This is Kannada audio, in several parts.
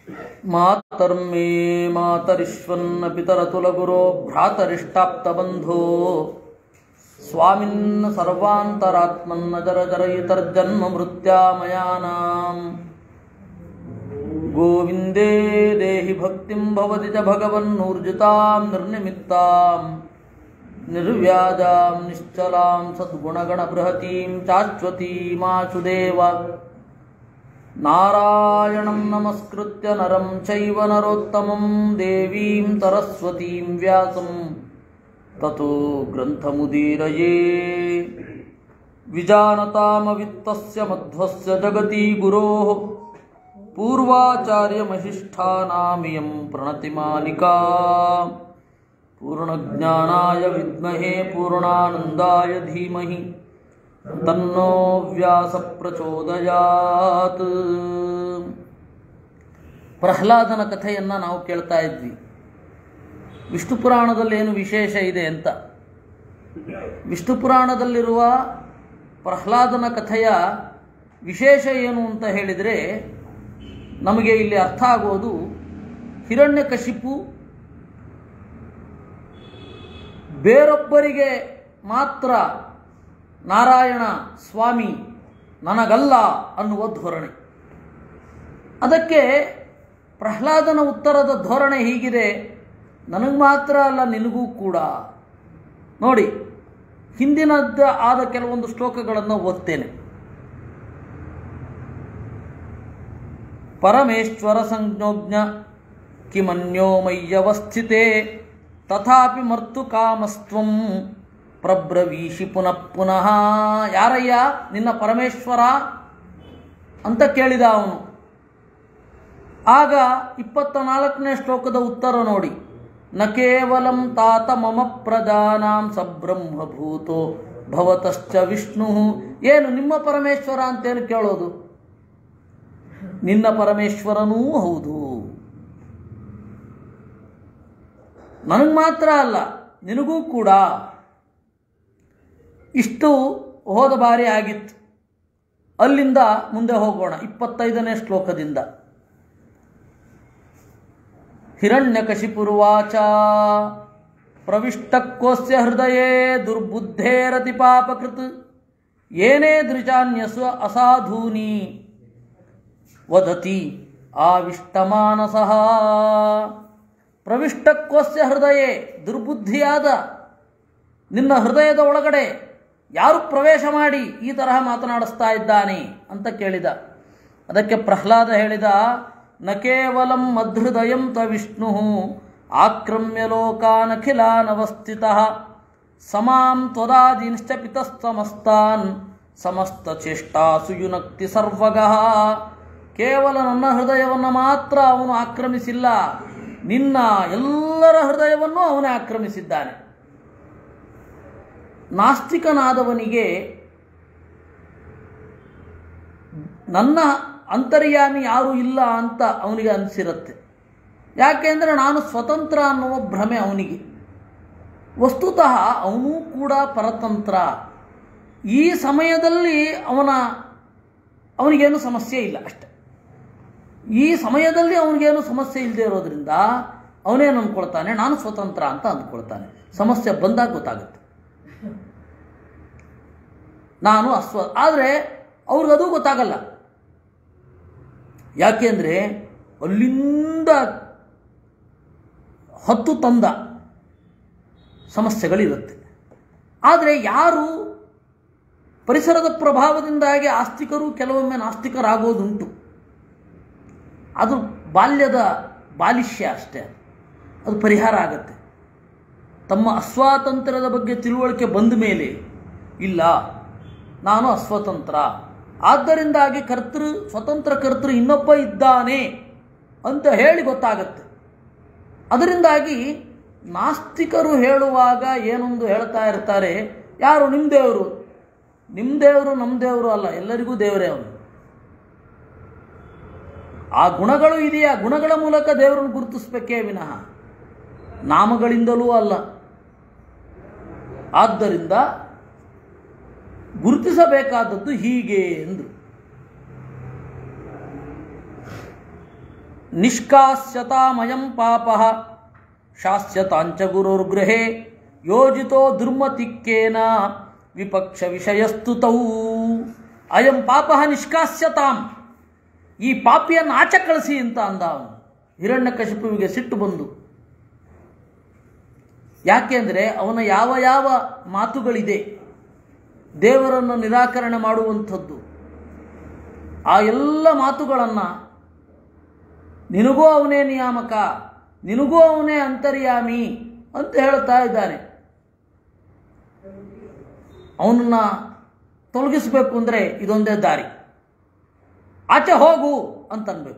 ಮಾತರ್ಮೇ ಮಾತರಿಶ್ವನ್ನ ಪಿತರತುಲಗುರೋ ಭ್ರಾತರಿಷ್ಟಾಪ್ತಬಂಧೋ ಸ್ವಾಮಿನ್ನ ಸರ್ವಾಂತರಾತ್ಮನ್ನ ಜರ ಜರಯಿತರ್ಜನ್ಮ ಮೃತ್ಯಾಮಯಾನಾಂ ಗೋವಿಂದೇ ದೇಹಿ ಭಕ್ತಿಂ ಭವತಿ ಚ ಭಗವನ್ನೂರ್ಜಿತಾಂ ನಿರ್ನಿಮಿತ್ತಾಂ ನಿರ್ವ್ಯಾಜಾಂ ನಿಶ್ಚಲಾಂ ಸದ್ಗುಣಗಣಬೃಹತೀಂ ಚಾಶ್ವತೀಮಾಶುದೇವ ನಾರಾಯಣಂ ನಮಸ್ಕೃತ್ಯ ನರಂ ಚೈವ ನರೋತ್ತಮಂ ದೇವೀಂ ಸರಸ್ವತೀಂ ವ್ಯಾಸಂ ತಥೋ ಗ್ರಂಥಮುದೀರಯೇ ವಿಜಾನತಾಮವಿತ್ತಸ್ಯ ಮಧ್ವಸ್ಯ ಜಗತಿ ಗುರೋಃ पूर्वाचार्यमहिष्ठानामियं प्रणतिमालिका पूर्णज्ञानाय विद्महे पूर्णानन्दाय धीमहि तन्नो ವ್ಯಾಸಪ್ರಚೋದಯಾತ್ ಪ್ರಹ್ಲಾದನ ಕಥೆಯನ್ನು ನಾವು ಕೇಳ್ತಾ ಇದ್ವಿ ವಿಷ್ಣು ಪುರಾಣದಲ್ಲಿ ಏನು ವಿಶೇಷ ಇದೆ ಅಂತ ವಿಷ್ಣು ಪುರಾಣದಲ್ಲಿರುವ ಪ್ರಹ್ಲಾದನ ಕಥೆಯ ವಿಶೇಷ ಏನು ಅಂತ ಹೇಳಿದರೆ ನಮಗೆ ಇಲ್ಲಿ ಅರ್ಥ ಆಗೋದು ಹಿರಣ್ಯಕಶಿಪು ಬೇರೊಬ್ಬರಿಗೆ ಮಾತ್ರ ನಾರಾಯಣ ಸ್ವಾಮಿ ನನಗಲ್ಲ ಅನ್ನುವ ಧೋರಣೆ ಅದಕ್ಕೆ ಪ್ರಹ್ಲಾದನ ಉತ್ತರದ ಧೋರಣೆ ಹೀಗಿದೆ ನನಗೆ ಮಾತ್ರ ಅಲ್ಲ ನಿನಗೂ ಕೂಡ ನೋಡಿ ಹಿಂದಿನದ್ದ ಆದ ಕೆಲವೊಂದು ಶ್ಲೋಕಗಳನ್ನು ಓದ್ತೇನೆ ಪರಮೇಶ್ವರ ಸಂಜ್ಞೋಜ್ಞ ಕಿಮನ್ಯೋ ಮಯ್ಯವಸ್ಥಿತೆ ತಥಾಪಿ ಮರ್ತು ಕಾಮಸ್ತ್ವಂ ಪ್ರಬ್ರವೀಶಿ ಪುನಃ ಪುನಃ ಯಾರಯ್ಯ ನಿನ್ನ ಪರಮೇಶ್ವರ ಅಂತ ಕೇಳಿದ ಅವನು ಆಗ ಇಪ್ಪತ್ತ ನಾಲ್ಕನೇ ಶ್ಲೋಕದ ಉತ್ತರ ನೋಡಿ ನ ಕೇವಲಂ ತಾತ ಮಮ ಪ್ರಜಾನಾಂ ಸಬ್ರಹ್ಮಭೂತೋ ಭವತಶ್ಚ ವಿಷ್ಣು ಏನು ನಿಮ್ಮ ಪರಮೇಶ್ವರ ಅಂತೇನು ಕೇಳೋದು ನಿನ್ನ ಪರಮೇಶ್ವರನೂ ಹೌದು ನನಗೆ ಮಾತ್ರ ಅಲ್ಲ ನಿನಗೂ ಕೂಡ ಇಷ್ಟು ಹೋದ ಬಾರಿ ಆಗಿತ್ತು ಅಲ್ಲಿಂದ ಮುಂದೆ ಹೋಗೋಣ ಇಪ್ಪತ್ತೈದನೇ ಶ್ಲೋಕದಿಂದ ಹಿರಣ್ಯಕಶಿಪುರ್ವಾಚ ಪ್ರವಿಷ್ಟಕ್ಕೋಸ್ಯ ಹೃದಯೇ ದುರ್ಬುದ್ಧೇರತಿ ಪಾಪಕೃತ್ ಏನೇ ದೃಜಾನ್ಯಸ್ವ ಅಸಾಧೂನಿ ವದತಿ ಆವಿಷ್ಟಮಾನಸಃ ಪ್ರವಿಷ್ಟಕ್ಕೋಸ್ಯ ಹೃದಯೇ ದುರ್ಬುದ್ಧಿಯಾದ ನಿನ್ನ ಹೃದಯದ ಒಳಗಡೆ ಯಾರು ಪ್ರವೇಶ ಮಾಡಿ ಈ ತರಹ ಮಾತನಾಡಿಸ್ತಾ ಇದ್ದಾನೆ ಅಂತ ಕೇಳಿದ ಅದಕ್ಕೆ ಪ್ರಹ್ಲಾದ ಹೇಳಿದ ನ ಕೇವಲಂ ಮಧೃದಯಂ ತ ವಿಷ್ಣು ಆಕ್ರಮ್ಯ ಲೋಕಾನಖಿಲಾನವಸ್ಥಿತ ಸಮಾಂ ತ್ವದಾದೀಂಶ್ಚ ಪಿತಸ್ತಮಸ್ತಾನ್ ಸಮಸ್ತ ಚೇಷ್ಟಾಸು ಯುನಕ್ತಿ ಸರ್ವಗಃ ಕೇವಲ ನನ್ನ ಹೃದಯವನ್ನು ಮಾತ್ರ ಅವನು ಆಕ್ರಮಿಸಿಲ್ಲ ನಿನ್ನ ಎಲ್ಲರ ಹೃದಯವನ್ನು ಅವನೇ ಆಕ್ರಮಿಸಿದ್ದಾನೆ ನಾಸ್ತಿಕನಾದವನಿಗೆ ನನ್ನ ಅಂತರ್ಯಾಮಿ ಯಾರೂ ಇಲ್ಲ ಅಂತ ಅವನಿಗೆ ಅನಿಸಿರುತ್ತೆ ಯಾಕೆಂದರೆ ನಾನು ಸ್ವತಂತ್ರ ಅನ್ನುವ ಭ್ರಮೆ ಅವನಿಗೆ ವಸ್ತುತಃ ಅವನೂ ಕೂಡ ಪರತಂತ್ರ ಈ ಸಮಯದಲ್ಲಿ ಅವನ ಅವನಿಗೇನು ಸಮಸ್ಯೆ ಇಲ್ಲ ಅಷ್ಟೆ ಈ ಸಮಯದಲ್ಲಿ ಅವನಿಗೇನು ಸಮಸ್ಯೆ ಇಲ್ಲದೆ ಇರೋದ್ರಿಂದ ಅವನೇನು ಅಂದ್ಕೊಳ್ತಾನೆ ನಾನು ಸ್ವತಂತ್ರ ಅಂತ ಅಂದ್ಕೊಳ್ತಾನೆ ಸಮಸ್ಯೆ ಬಂದಾಗ ಗೊತ್ತಾಗುತ್ತೆ ನಾನು ಅಸ್ವ ಆದರೆ ಅವ್ರಿಗದು ಗೊತ್ತಾಗಲ್ಲ ಯಾಕೆಂದರೆ ಅಲ್ಲಿಂದ ಹತ್ತು ತಂದ ಸಮಸ್ಯೆಗಳಿರುತ್ತೆ ಆದರೆ ಯಾರು ಪರಿಸರದ ಪ್ರಭಾವದಿಂದಾಗಿ ಆಸ್ತಿಕರು ಕೆಲವೊಮ್ಮೆ ನಾಸ್ತಿಕರಾಗೋದುಂಟು ಅದು ಬಾಲ್ಯದ ಬಾಲಿಷ್ಯ ಅಷ್ಟೇ ಅದು ಪರಿಹಾರ ಆಗುತ್ತೆ ತಮ್ಮ ಅಸ್ವಾತಂತ್ರ್ಯದ ಬಗ್ಗೆ ತಿಳುವಳಿಕೆ ಬಂದ ಮೇಲೆ ಇಲ್ಲ ನಾನು ಅಸ್ವತಂತ್ರ ಆದ್ದರಿಂದಾಗಿ ಕರ್ತೃ ಸ್ವತಂತ್ರ ಕರ್ತೃ ಇನ್ನೊಬ್ಬ ಇದ್ದಾನೆ ಅಂತ ಹೇಳಿ ಗೊತ್ತಾಗತ್ತೆ ಅದರಿಂದಾಗಿ ನಾಸ್ತಿಕರು ಹೇಳುವಾಗ ಏನೊಂದು ಹೇಳ್ತಾ ಇರ್ತಾರೆ ಯಾರು ನಿಮ್ಮ ದೇವರು ನಿಮ್ಮ ದೇವರು ನಮ್ಮ ದೇವರು ಅಲ್ಲ ಎಲ್ಲರಿಗೂ ದೇವರೇ ಅವನು ಆ ಗುಣಗಳು ಇದೆಯಾ ಗುಣಗಳ ಮೂಲಕ ದೇವರನ್ನು ಗುರುತಿಸ್ಬೇಕೇ ವಿನಃ ನಾಮಗಳಿಂದಲೂ ಅಲ್ಲ ಆದ್ದರಿಂದ ಗುರುತಿಸಬೇಕಾದದ್ದು ಹೀಗೆ ಎಂದು ನಿಷ್ಕಾಸ್ಯತಾಮಯಂ ಪಾಪ ಶಾಸ್ಯತಾಂಚ ಗುರುರ್ಗೃಹೆ ಯೋಜಿತೋ ದುರ್ಮತಿಕ್ಕೇನ ವಿಪಕ್ಷ ವಿಷಯಸ್ತುತೌ ಅಯಂ ಪಾಪ ನಿಷ್ಕಾಸ್ಯತಾಂ ಈ ಪಾಪಿಯನ್ನು ಆಚೆ ಕಳಿಸಿ ಅಂತ ಅಂದ ಅವನು ಹಿರಣ್ಯಕಶಿಪುವಿಗೆ ಸಿಟ್ಟು ಬಂದು ಯಾಕೆಂದರೆ ಅವನ ಯಾವ ಯಾವ ಮಾತುಗಳಿದೆ ದೇವರನ್ನು ನಿರಾಕರಣೆ ಮಾಡುವಂಥದ್ದು ಆ ಎಲ್ಲ ಮಾತುಗಳನ್ನು ನಿನಗೂ ಅವನೇ ನಿಯಾಮಕ ನಿನಗೂ ಅವನೇ ಅಂತರ್ಯಾಮಿ ಅಂತ ಹೇಳ್ತಾ ಇದ್ದಾನೆ ಅವನನ್ನು ತೊಲಗಿಸಬೇಕು ಅಂದರೆ ಇದೊಂದೇ ದಾರಿ ಆಚೆ ಹೋಗು ಅಂತನ್ಬೇಕು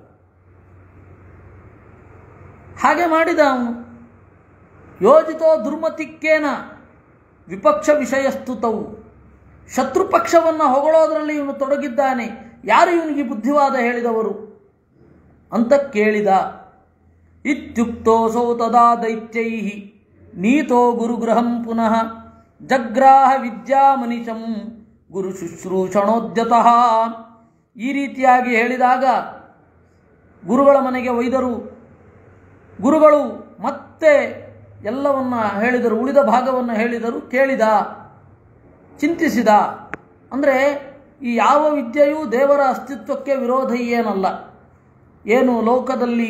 ಹಾಗೆ ಮಾಡಿದ ಅವನು ಯೋಜಿತೋ ದುರ್ಮತಿಕ್ಕೇನ ವಿಪಕ್ಷ ವಿಷಯಸ್ತುತವು ಶತ್ರು ಪಕ್ಷವನ್ನು ಹೊಗಳೋದ್ರಲ್ಲಿ ಇವನು ತೊಡಗಿದ್ದಾನೆ ಯಾರು ಇವನಿಗೆ ಬುದ್ಧಿವಾದ ಹೇಳಿದವರು ಅಂತ ಕೇಳಿದ ಇತ್ಯುಕ್ತೋಸೌ ತದಾ ದೈತ್ಯೈ ನೀತೋ ಗುರುಗೃಹಂ ಪುನಃ ಜಗ್ರಾಹ ವಿದ್ಯಾಮನಿಶಂ ಗುರು ಶುಶ್ರೂಷಣೋದ್ಯತಃ ಈ ರೀತಿಯಾಗಿ ಹೇಳಿದಾಗ ಗುರುಗಳ ಮನೆಗೆ ಒಯ್ದರು ಗುರುಗಳು ಮತ್ತೆ ಎಲ್ಲವನ್ನ ಹೇಳಿದರು ಉಳಿದ ಭಾಗವನ್ನು ಹೇಳಿದರು ಕೇಳಿದ ಚಿಂತಿಸಿದ ಅಂದರೆ ಈ ಯಾವ ವಿದ್ಯೆಯೂ ದೇವರ ಅಸ್ತಿತ್ವಕ್ಕೆ ವಿರೋಧ ಏನಲ್ಲ ಏನು ಲೋಕದಲ್ಲಿ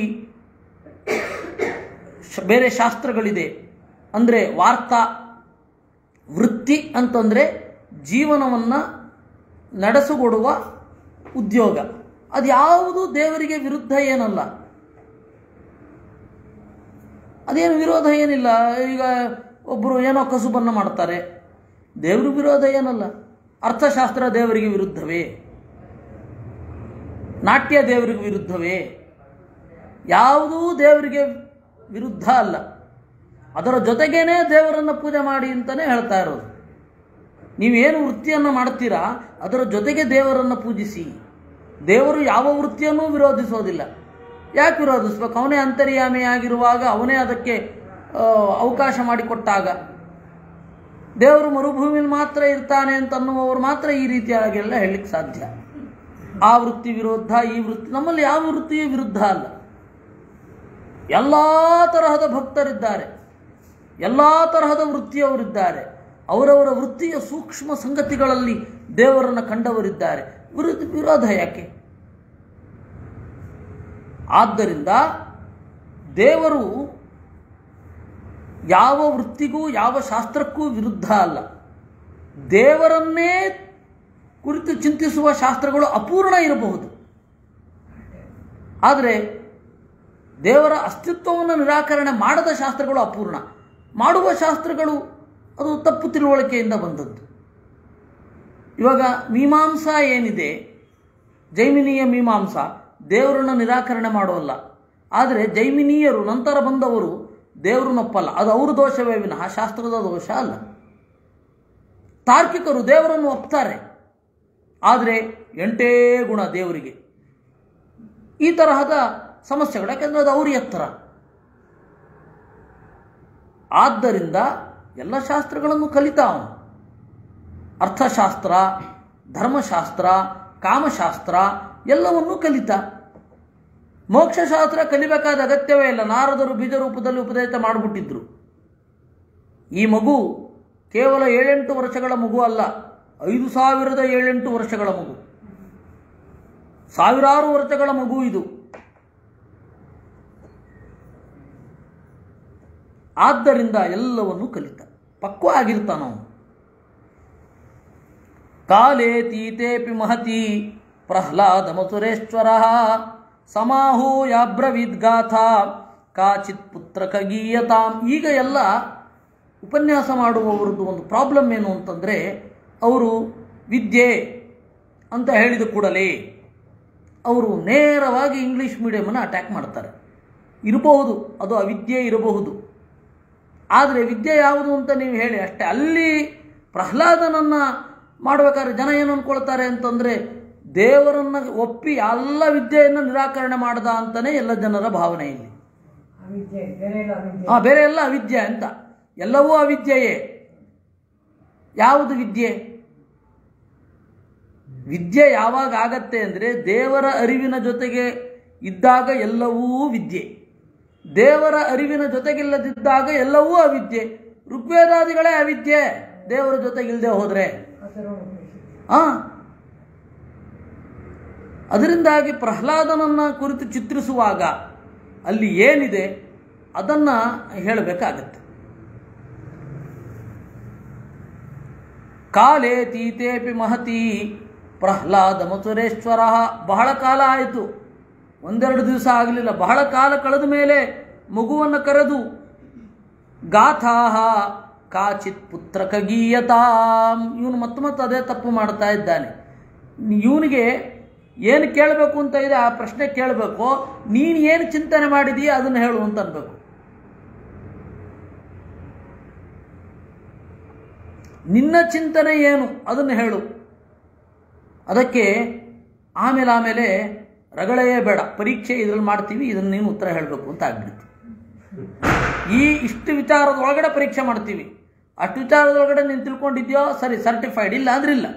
ಶ- ಬೇರೆ ಶಾಸ್ತ್ರಗಳಿದೆ ಅಂದರೆ ವಾರ್ತಾ ವೃತ್ತಿ ಅಂತಂದರೆ ಜೀವನವನ್ನು ನಡೆಸಿಕೊಡುವ ಉದ್ಯೋಗ ಅದು ಯಾವುದು ದೇವರಿಗೆ ವಿರುದ್ಧ ಏನಲ್ಲ ಅದೇನು ವಿರೋಧ ಏನಿಲ್ಲ ಈಗ ಒಬ್ಬರು ಏನೋ ಕಸುಬನ್ನು ಮಾಡ್ತಾರೆ ದೇವ್ರ ವಿರೋಧ ಏನಲ್ಲ ಅರ್ಥಶಾಸ್ತ್ರ ದೇವರಿಗೆ ವಿರುದ್ಧವೇ ನಾಟ್ಯ ದೇವರಿಗೆ ವಿರುದ್ಧವೇ ಯಾವುದೂ ದೇವರಿಗೆ ವಿರುದ್ಧ ಅಲ್ಲ ಅದರ ಜೊತೆಗೇನೆ ದೇವರನ್ನು ಪೂಜೆ ಮಾಡಿ ಅಂತಲೇ ಹೇಳ್ತಾ ಇರೋದು ನೀವೇನು ವೃತ್ತಿಯನ್ನು ಮಾಡ್ತೀರಾ ಅದರ ಜೊತೆಗೆ ದೇವರನ್ನು ಪೂಜಿಸಿ ದೇವರು ಯಾವ ವೃತ್ತಿಯನ್ನೂ ವಿರೋಧಿಸೋದಿಲ್ಲ ಯಾಕೆ ವಿರೋಧಿಸ್ಬೇಕು ಅವನೇ ಅಂತರ್ಯಾಮಿಯಾಗಿರುವಾಗ ಅವನೇ ಅದಕ್ಕೆ ಆ, ಅವಕಾಶ ಮಾಡಿಕೊಟ್ಟಾಗ ದೇವರು ಮರುಭೂಮಿಯಲ್ಲಿ ಮಾತ್ರ ಇರ್ತಾನೆ ಅಂತ ಅನ್ನುವವರು ಮಾತ್ರ ಈ ರೀತಿಯಾಗೆಲ್ಲ ಹೇಳಲಿಕ್ಕೆ ಸಾಧ್ಯ ಆ ವೃತ್ತಿ ವಿರುದ್ಧ ಈ ವೃತ್ತಿ ನಮ್ಮಲ್ಲಿ ಯಾವ ವೃತ್ತಿಯೂ ವಿರುದ್ಧ ಅಲ್ಲ ಎಲ್ಲ ತರಹದ ಭಕ್ತರಿದ್ದಾರೆ ಎಲ್ಲ ತರಹದ ವೃತ್ತಿಯವರಿದ್ದಾರೆ ಅವರವರ ವೃತ್ತಿಯ ಸೂಕ್ಷ್ಮ ಸಂಗತಿಗಳಲ್ಲಿ ದೇವರನ್ನು ಕಂಡವರಿದ್ದಾರೆ ವಿರುದ್ಧ ವಿರೋಧ ಯಾಕೆ ಆದ್ದರಿಂದ ದೇವರು ಯಾವ ವೃತ್ತಿಗೂ ಯಾವ ಶಾಸ್ತ್ರಕ್ಕೂ ವಿರುದ್ಧ ಅಲ್ಲ ದೇವರನ್ನೇ ಕುರಿತು ಚಿಂತಿಸುವ ಶಾಸ್ತ್ರಗಳು ಅಪೂರ್ಣ ಇರಬಹುದು ಆದರೆ ದೇವರ ಅಸ್ತಿತ್ವವನ್ನು ನಿರಾಕರಣೆ ಮಾಡದ ಶಾಸ್ತ್ರಗಳು ಅಪೂರ್ಣ ಮಾಡುವ ಶಾಸ್ತ್ರಗಳು ಅದು ತಪ್ಪು ತಿಳುವಳಿಕೆಯಿಂದ ಬಂದದ್ದು ಇವಾಗ ಮೀಮಾಂಸಾ ಏನಿದೆ ಜೈಮಿನಿಯ ಮೀಮಾಂಸಾ ದೇವರನ್ನು ನಿರಾಕರಣೆ ಮಾಡೋಲ್ಲ ಆದರೆ ಜೈಮಿನೀಯರು ನಂತರ ಬಂದವರು ದೇವರನ್ನೊಪ್ಪಲ್ಲ ಅದು ಅವ್ರ ದೋಷವೇ ವಿನಃ ಶಾಸ್ತ್ರದ ದೋಷ ಅಲ್ಲ ತಾರ್ಕಿಕರು ದೇವರನ್ನು ಒಪ್ತಾರೆ ಆದರೆ ಎಂಟೇ ಗುಣ ದೇವರಿಗೆ ಈ ತರಹದ ಸಮಸ್ಯೆಗಳು ಯಾಕೆಂದರೆ ಅದು ಅವ್ರ ಎತ್ತರ ಆದ್ದರಿಂದ ಎಲ್ಲ ಶಾಸ್ತ್ರಗಳನ್ನು ಕಲಿತ ಅವನು ಅರ್ಥಶಾಸ್ತ್ರ ಧರ್ಮಶಾಸ್ತ್ರ ಕಾಮಶಾಸ್ತ್ರ ಎಲ್ಲವನ್ನೂ ಕಲಿತ ಮೋಕ್ಷಶಾಸ್ತ್ರ ಕಲಿಬೇಕಾದ ಅಗತ್ಯವೇ ಇಲ್ಲ ನಾರದರು ಬೀಜ ರೂಪದಲ್ಲಿ ಉಪದೇಶ ಮಾಡಿಬಿಟ್ಟಿದ್ರು ಈ ಮಗು ಕೇವಲ ಏಳೆಂಟು ವರ್ಷಗಳ ಮಗು ಅಲ್ಲ ಐದು ಸಾವಿರದ ಏಳೆಂಟು ವರ್ಷಗಳ ಮಗು ಸಾವಿರಾರು ವರ್ಷಗಳ ಮಗು ಇದು ಆದ್ದರಿಂದ ಎಲ್ಲವನ್ನು ಕಲಿತ ಪಕ್ವ ಆಗಿರ್ತಾನವನು ಕಾಲೇ ತೀತೇಪಿ ಮಹತಿ ಪ್ರಹ್ಲಾದ ಮಥುರೇಶ್ವರ ಸಮಾಹೂಯಾಬ್ರವೀದ್ಗಾಥಾ ಕಾಚಿತ್ ಪುತ್ರಕ ಗೀಯತಾಂ ಈಗ ಎಲ್ಲ ಉಪನ್ಯಾಸ ಮಾಡುವವರದ್ದು ಒಂದು ಪ್ರಾಬ್ಲಮ್ ಏನು ಅಂತಂದರೆ ಅವರು ವಿದ್ಯೆ ಅಂತ ಹೇಳಿದ ಕೂಡಲೇ ಅವರು ನೇರವಾಗಿ ಇಂಗ್ಲೀಷ್ ಮೀಡಿಯಮನ್ನು ಅಟ್ಯಾಕ್ ಮಾಡ್ತಾರೆ ಇರಬಹುದು ಅದು ಅವಿದ್ಯೆ ಇರಬಹುದು ಆದರೆ ವಿದ್ಯೆ ಯಾವುದು ಅಂತ ನೀವು ಹೇಳಿ ಅಷ್ಟೇ ಅಲ್ಲಿ ಪ್ರಹ್ಲಾದನನ್ನು ಮಾಡಬೇಕಾದ್ರೆ ಜನ ಏನು ಅಂದ್ಕೊಳ್ತಾರೆ ಅಂತಂದರೆ ದೇವರನ್ನು ಒಪ್ಪಿ ಎಲ್ಲ ವಿದ್ಯೆಯನ್ನು ನಿರಾಕರಣೆ ಮಾಡ್ದ ಅಂತಲೇ ಎಲ್ಲ ಜನರ ಭಾವನೆ ಇಲ್ಲಿ ಅವಿದ್ಯೆ ಬೇರೆ ಎಲ್ಲ ಅವಿದ್ಯೆ ಹಾಂ ಬೇರೆ ಎಲ್ಲ ಅವಿದ್ಯೆ ಅಂತ ಎಲ್ಲವೂ ಅವಿದ್ಯೆಯೇ ಯಾವುದು ವಿದ್ಯೆ ವಿದ್ಯೆ ಯಾವಾಗ ಆಗತ್ತೆ ಅಂದರೆ ದೇವರ ಅರಿವಿನ ಜೊತೆಗೆ ಇದ್ದಾಗ ಎಲ್ಲವೂ ವಿದ್ಯೆ ದೇವರ ಅರಿವಿನ ಜೊತೆಗಿಲ್ಲದಿದ್ದಾಗ ಎಲ್ಲವೂ ಅವಿದ್ಯೆ ಋಗ್ವೇದಾದಿಗಳೇ ಅವಿದ್ಯೆ ದೇವರ ಜೊತೆಗಿಲ್ಲದೆ ಹೋದರೆ ಆ ಅದರಿಂದಾಗಿ ಪ್ರಹ್ಲಾದನನ್ನ ಕುರಿತು ಚಿತ್ರಿಸುವಾಗ ಅಲ್ಲಿ ಏನಿದೆ ಅದನ್ನು ಹೇಳಬೇಕಾಗತ್ತೆ ಕಾಲೇ ತೀತೇಪಿ ಮಹತಿ ಪ್ರಹ್ಲಾದ ಮಥುರೇಶ್ವರ ಬಹಳ ಕಾಲ ಆಯಿತು ಒಂದೆರಡು ದಿವಸ ಆಗಲಿಲ್ಲ ಬಹಳ ಕಾಲ ಕಳೆದ ಮೇಲೆ ಮಗುವನ್ನು ಕರೆದು ಗಾಥಾಹ ಕಾಚಿತ್ ಪುತ್ರಕ ಗೀಯತಾಂ ಇವನು ಮತ್ತೆ ಮತ್ತೆ ಅದೇ ತಪ್ಪು ಮಾಡ್ತಾ ಇದ್ದಾನೆ ಇವನಿಗೆ ಏನು ಕೇಳಬೇಕು ಅಂತ ಇದೆ ಆ ಪ್ರಶ್ನೆ ಕೇಳಬೇಕು ನೀನು ಏನು ಚಿಂತನೆ ಮಾಡಿದೀಯ ಅದನ್ನು ಹೇಳು ಅಂತ ಅನ್ಬೇಕು ನಿನ್ನ ಚಿಂತನೆ ಏನು ಅದನ್ನು ಹೇಳು ಅದಕ್ಕೆ ಆಮೇಲೆ ಆಮೇಲೆ ರಗಳೆಯೇ ಬೇಡ ಪರೀಕ್ಷೆ ಇದ್ರಲ್ಲಿ ಮಾಡ್ತೀವಿ ಇದನ್ನು ನೀನು ಉತ್ತರ ಹೇಳಬೇಕು ಅಂತ ಆಗ್ಬಿಡ್ತು ಈ ಇಷ್ಟು ವಿಚಾರದ ಒಳಗಡೆ ಪರೀಕ್ಷೆ ಮಾಡ್ತೀವಿ ಅಷ್ಟು ವಿಚಾರದೊಳಗಡೆ ನೀನು ತಿಳ್ಕೊಂಡಿದ್ಯೋ ಸರಿ ಸರ್ಟಿಫೈಡ್ ಇಲ್ಲ ಅಂದ್ರೆ ಇಲ್ಲ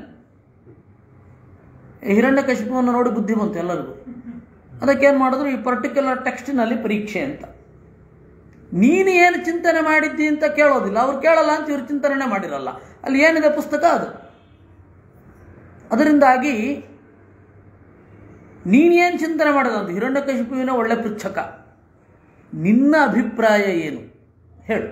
ಹಿರಣ್ಯ ಕಶಿಪವನ್ನು ನೋಡಿ ಬುದ್ಧಿ ಬಂತು ಎಲ್ಲರಿಗೂ ಅದಕ್ಕೇನು ಮಾಡಿದ್ರು ಈ ಪರ್ಟಿಕ್ಯುಲರ್ ಟೆಕ್ಸ್ಟಿನಲ್ಲಿ ಪರೀಕ್ಷೆ ಅಂತ ನೀನು ಏನು ಚಿಂತನೆ ಮಾಡಿದ್ದಿ ಅಂತ ಕೇಳೋದಿಲ್ಲ ಅವ್ರು ಕೇಳಲ್ಲ ಅಂತ ಇವ್ರು ಚಿಂತನೆ ಮಾಡಿರಲ್ಲ ಅಲ್ಲಿ ಏನಿದೆ ಪುಸ್ತಕ ಅದು ಅದರಿಂದಾಗಿ ನೀನೇನು ಚಿಂತನೆ ಮಾಡೋದಂತ ಹಿರಣ್ಯಕಶಿಪುವಿನ ಒಳ್ಳೆ ಪೃಚ್ಛಕ ನಿನ್ನ ಅಭಿಪ್ರಾಯ ಏನು ಹೇಳು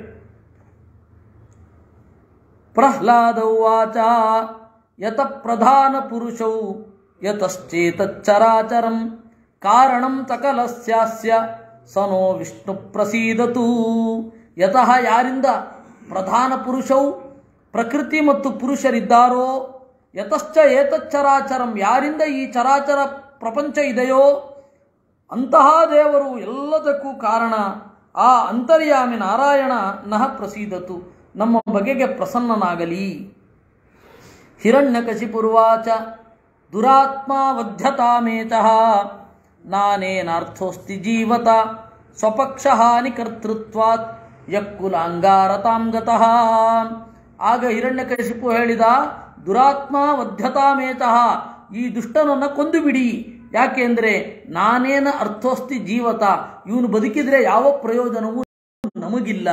ಪ್ರಹ್ಲಾದ ಉವಾಚ ಯತ ಪ್ರಧಾನ ಪುರುಷೌ ಯತಶ್ಚೇತಚ್ಚರಾಚರಂ ಕಾರಣಂ ಸಕಲಸ್ಯಾಸ್ಯ ಸನೋ ವಿಷ್ಣು ಪ್ರಸೀದತು ಯತಃ ಯಾರಿಂದ ಪ್ರಧಾನ ಪುರುಷವು ಪ್ರಕೃತಿ ಮತ್ತು ಪುರುಷರಿದ್ದಾರೋ ಯತಶ್ಚ ಏತಚ್ಚರಾಚರಂ ಯಾರಿಂದ ಈ ಚರಾಚರ ಪ್ರಪಂಚ ಇದೆಯೋ ಅಂತಹ ದೇವರು ಎಲ್ಲದಕ್ಕೂ ಕಾರಣ ಆ ಅಂತರ್ಯಾಮಿ ನಾರಾಯಣ ನಹ ಪ್ರಸೀದತು ನಮ್ಮ ಬಗೆಗೆ ಪ್ರಸನ್ನನಾಗಲಿ ಹಿರಣ್ಯಕಶಿಪುರ್ವಾಚ ದುರಾತ್ಮಾವಧ್ಯತಾಮೇತಃ ನಾನೇನಾರ್ಥೋಸ್ತಿ ಜೀವತ ಸ್ವಪಕ್ಷ ಹಾನಿಕರ್ತೃತ್ವಾತ್ ಯಕ್ಕುಲಾಂಗಾರತಾಂ ಗತಃ ಆಗ ಹಿರಣ್ಯಕಶಿಪು ಹೇಳಿದ ದುರಾತ್ಮ ವಧ್ಯತಾಮೇತಃ ಈ ದುಷ್ಟನನ್ನು ಕೊಂದು ಬಿಡಿ ಯಾಕೆಂದ್ರೆ ನಾನೇನ ಅರ್ಥೋಸ್ತಿ ಜೀವತ ಇವನು ಬದುಕಿದ್ರೆ ಯಾವ ಪ್ರಯೋಜನವೂ ನಮಗಿಲ್ಲ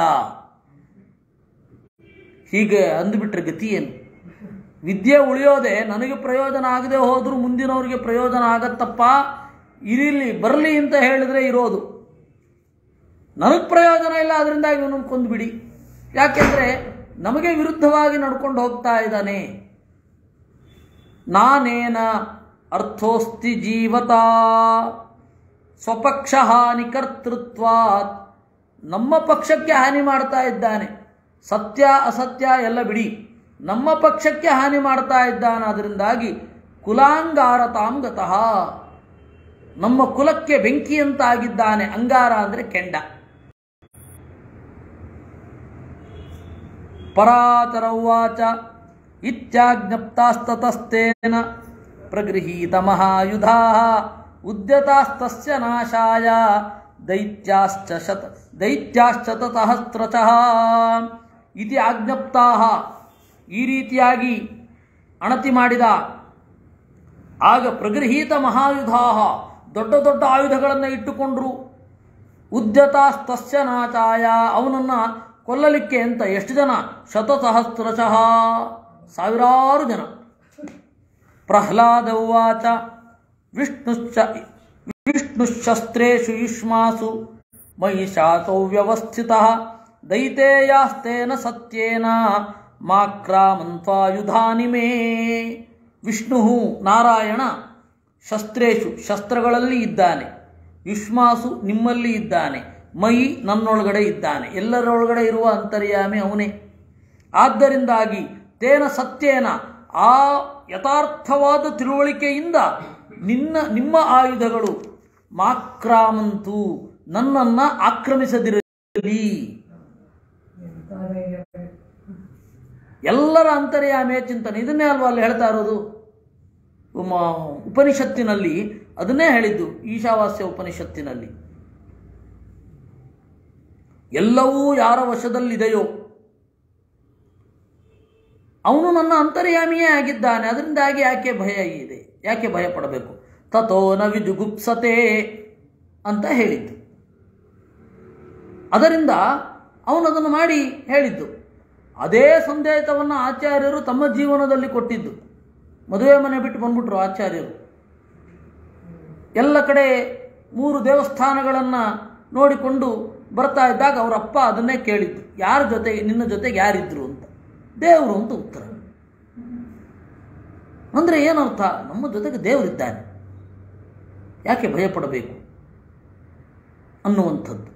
ಹೀಗೆ ಅಂದುಬಿಟ್ರೆ ಗತಿ ಏನು ವಿದ್ಯೆ ಉಳಿಯೋದೆ ನನಗೆ ಪ್ರಯೋಜನ ಆಗದೆ ಹೋದರೂ ಮುಂದಿನವ್ರಿಗೆ ಪ್ರಯೋಜನ ಆಗತ್ತಪ್ಪ ಇರಲಿ ಬರಲಿ ಅಂತ ಹೇಳಿದ್ರೆ ಇರೋದು ನನಗೆ ಪ್ರಯೋಜನ ಇಲ್ಲ ಅದರಿಂದ ಇವನನ್ನು ಕೊಂದುಬಿಡಿ ಯಾಕೆಂದರೆ ನಮಗೆ ವಿರುದ್ಧವಾಗಿ ನಡ್ಕೊಂಡು ಹೋಗ್ತಾ ಇದ್ದಾನೆ ನಾನೇನ ಅರ್ಥೋಸ್ತಿ ಜೀವತಾ ಸ್ವಪಕ್ಷ ಹಾನಿ ಕರ್ತೃತ್ವಾತ್ ನಮ್ಮ ಪಕ್ಷಕ್ಕೆ ಹಾನಿ ಮಾಡ್ತಾ ಇದ್ದಾನೆ ಸತ್ಯ ಅಸತ್ಯ ಎಲ್ಲ ಬಿಡಿ ನಮ್ಮ ಪಕ್ಷಕ್ಕೆ ಹಾನಿ ಮಾಡ್ತಾ ಇದ್ದಾನೆ ಅದರಿಂದಾಗಿ ಕುಲಾಂಗಾರತಾಂಗತಃ ನಮ್ಮ ಕುಲಕ್ಕೆ ಬೆಂಕಿಯಂತಾಗಿದ್ದಾನೆ ಅಂಗಾರ ಅಂದರೆ ಕೆಂಡ ಪರಾತರ ಉವಾಚ ಇತ್ಯಾಜ್ಞಪ್ತಾಸ್ತತಸ್ತೇನ ಪ್ರಗೃಹೀತ ಮಹಾಯುಧಾ ಉದ್ಯತಾಸ್ತಸ್ಯ ನಾಶಾಯ ದೈತ್ಯಾಶ್ಚ ಶತ ದೈತ್ಯಾಶ್ಚ ತತಃಸ್ತ್ರಚಃ ಇತಿ ಆಜ್ಞಪ್ತಾಹ ಈ ರೀತಿಯಾಗಿ ಅಣತಿ ಮಾಡಿದ ಆಗ ಪ್ರಗೃಹೀತ ಮಹಾಯುಧಾ ದೊಡ್ಡ ದೊಡ್ಡ ಆಯುಧಗಳನ್ನು ಇಟ್ಟುಕೊಂಡ್ರು ಉದ್ಯತಾಸ್ತಸ್ಯ ನಾಚಾಯ ಅವನನ್ನು ಕೊಲ್ಲಲಿಕ್ಕೆ ಅಂತ ಎಷ್ಟು ಜನ ಶತಸಹಸ್ರಶಃ ಸಾವಿರಾರು ಜನ ಪ್ರಹ್ಲಾದ ಉವಾಚ ವಿಷ್ಣುಶ್ಚ ವಿಷ್ಣುಶಸ್ತ್ರೇಷು ಯುಷ್ಮಾಸು ಮಹಿಷಾಸೌ ವ್ಯವಸ್ಥಿತಃ ದೈತೇಯಾಸ್ತೇನ ಸತ್ಯೇನ ಮಾಕ್ರಾಮಂತ್ವಾಯುಧಾನಿ ಮೇ ವಿಷ್ಣು ನಾರಾಯಣ ಶಸ್ತ್ರೇಷು ಶಸ್ತ್ರಗಳಲ್ಲಿ ಇದ್ದಾನೆ ಯುಷ್ಮಾಸು ನಿಮ್ಮಲ್ಲಿ ಇದ್ದಾನೆ ಮೈ ನನ್ನೊಳಗಡೆ ಇದ್ದಾನೆ ಎಲ್ಲರೊಳಗಡೆ ಇರುವ ಅಂತರ್ಯಾಮಿ ಅವನೇ ಆದ್ದರಿಂದಾಗಿ ತೇನ ಸತ್ಯೇನ ಆ ಯಥಾರ್ಥವಾದ ತಿಳುವಳಿಕೆಯಿಂದ ನಿನ್ನ ನಿಮ್ಮ ಆಯುಧಗಳು ಮಾಕ್ರಾಮಂತು ನನ್ನನ್ನು ಆಕ್ರಮಿಸದಿರಲಿ ಎಲ್ಲರ ಅಂತರ್ಯಾಮಿಯ ಚಿಂತನೆ ಇದನ್ನೇ ಅಲ್ವಾ ಅಲ್ಲಿ ಹೇಳ್ತಾ ಇರೋದು ಉಮ- ಉಪನಿಷತ್ತಿನಲ್ಲಿ ಅದನ್ನೇ ಹೇಳಿದ್ದು ಈಶಾವಾಸ್ಯ ಉಪನಿಷತ್ತಿನಲ್ಲಿ ಎಲ್ಲವೂ ಯಾರ ವಶದಲ್ಲಿದೆಯೋ ಅವನು ನನ್ನ ಅಂತರ್ಯಾಮಿಯೇ ಆಗಿದ್ದಾನೆ ಅದರಿಂದಾಗಿ ಯಾಕೆ ಭಯ ಇದೆ ಯಾಕೆ ಭಯ ಪಡಬೇಕು ತಥೋ ನ ವಿಜುಗುಪ್ಸತೆ ಅಂತ ಹೇಳಿದ್ದು ಅದರಿಂದ ಅವನದನ್ನು ಮಾಡಿ ಹೇಳಿದ್ದು ಅದೇ ಸಂದೇಶವನ್ನು ಆಚಾರ್ಯರು ತಮ್ಮ ಜೀವನದಲ್ಲಿ ಕೊಟ್ಟಿದ್ದು ಮದುವೆ ಮನೆ ಬಿಟ್ಟು ಬಂದ್ಬಿಟ್ರು ಆಚಾರ್ಯರು ಎಲ್ಲ ಕಡೆ ಮೂರು ದೇವಸ್ಥಾನಗಳನ್ನು ನೋಡಿಕೊಂಡು ಬರ್ತಾ ಇದ್ದಾಗ ಅವರ ಅಪ್ಪ ಅದನ್ನೇ ಕೇಳಿದ್ದು ಯಾರ ಜೊತೆಗೆ ನಿನ್ನ ಜೊತೆಗೆ ಯಾರಿದ್ರು ಅಂತ ದೇವರು ಅಂತ ಉತ್ತರ ಅಂದರೆ ಏನರ್ಥ ನಮ್ಮ ಜೊತೆಗೆ ದೇವರಿದ್ದಾನೆ ಯಾಕೆ ಭಯಪಡಬೇಕು ಅನ್ನುವಂಥದ್ದು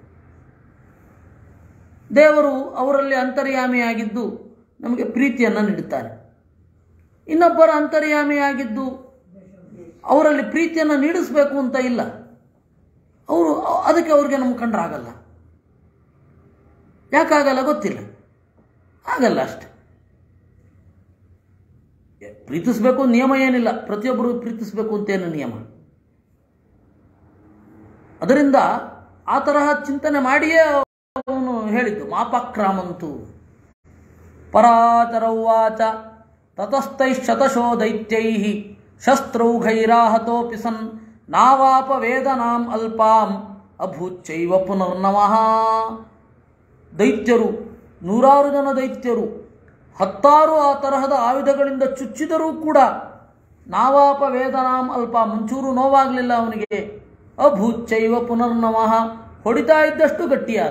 ದೇವರು ಅವರಲ್ಲಿ ಅಂತರ್ಯಾಮಿಯಾಗಿದ್ದು ನಮಗೆ ಪ್ರೀತಿಯನ್ನು ನೀಡುತ್ತಾನೆ ಇನ್ನೊಬ್ಬರ ಅಂತರ್ಯಾಮಿಯಾಗಿದ್ದು ಅವರಲ್ಲಿ ಪ್ರೀತಿಯನ್ನು ನೀಡಿಸ್ಬೇಕು ಅಂತ ಇಲ್ಲ ಅವರು ಅದಕ್ಕೆ ಅವ್ರಿಗೆ ನಮ್ಮ ಕಂಡ್ರೆ ಆಗಲ್ಲ ಯಾಕಾಗಲ್ಲ ಗೊತ್ತಿಲ್ಲ ಆಗಲ್ಲ ಅಷ್ಟೆ ಪ್ರೀತಿಸಬೇಕು ನಿಯಮ ಏನಿಲ್ಲ ಪ್ರತಿಯೊಬ್ಬರು ಪ್ರೀತಿಸಬೇಕು ಅಂತೇನು ನಿಯಮ ಅದರಿಂದ ಆ ತರಹ ಚಿಂತನೆ ಮಾಡಿಯೇ ಅವನು ಹೇಳಿದ್ದು ಮಾಪಕ್ರಾಮಂತು ಪರಾಚರೌವಾಚ ತತಸ್ಥೈಶತಶೋ ದೈತ್ಯೈ ಶಸ್ತ್ರೌಘೈರಾಹತೋಪಿ ಸನ್ ನಾವಾಪ ವೇದನಾಂ ಅಲ್ಪಾಂ ಅಭೂಚ್ಚೈವ ಪುನರ್ನವಃ ದೈತ್ಯರು ನೂರಾರು ಜನ ದೈತ್ಯರು ಹತ್ತಾರು ಆ ತರಹದ ಆಯುಧಗಳಿಂದ ಚುಚ್ಚಿದರೂ ಕೂಡ ನಾವಾಪ ವೇದನಾಂ ಅಲ್ಪ ಮುಂಚೂರು ನೋವಾಗಲಿಲ್ಲ ಅವನಿಗೆ ಅಭೂಚ್ಚೈವ ಪುನರ್ನವಃ ಹೊಡಿತಾ ಇದ್ದಷ್ಟು ಗಟ್ಟಿಯಾದ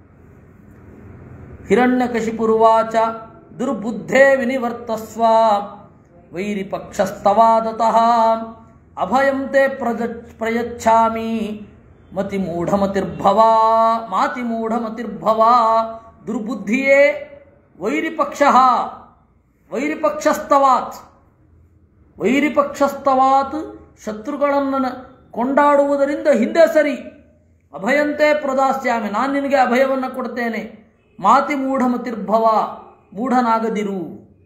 ಹಿರಣ್ಯಕಶಿಪುರುವಾಚ ದುರ್ಬುದ್ಧೇ ವಿನಿವರ್ತಸ್ವ ವೈರಿಪಕ್ಷಸ್ತವಾದತಃ ಅಭಯಂ ತೇ ಪ್ರಜ ಪ್ರಯಚ್ಛಾಮಿ ಮತಿಮೂಢಮತಿರ್ಭವ ಮಾತಿಮೂಢಮತಿರ್ಭವ ದುರ್ಬುದ್ಧಿಯೇ ವೈರಿಪಕ್ಷ ವೈರಿಪಕ್ಷಸ್ತವಾತ್ ವೈರಿಪಕ್ಷಸ್ತವಾತ್ ಶತ್ರುಗಳನ್ನು ಕೊಂಡಾಡುವುದರಿಂದ ಹಿಂದೆ ಸರಿ ಅಭಯಂತೆ ಪ್ರದಾಸ್ಯಾಮಿ ನಾನು ನಿನಗೆ ಅಭಯವನ್ನು ಕೊಡ್ತೇನೆ ಮಾತಿ ಮೂಢಮತಿರ್ಭವ ಮೂಢನಾಗದಿರು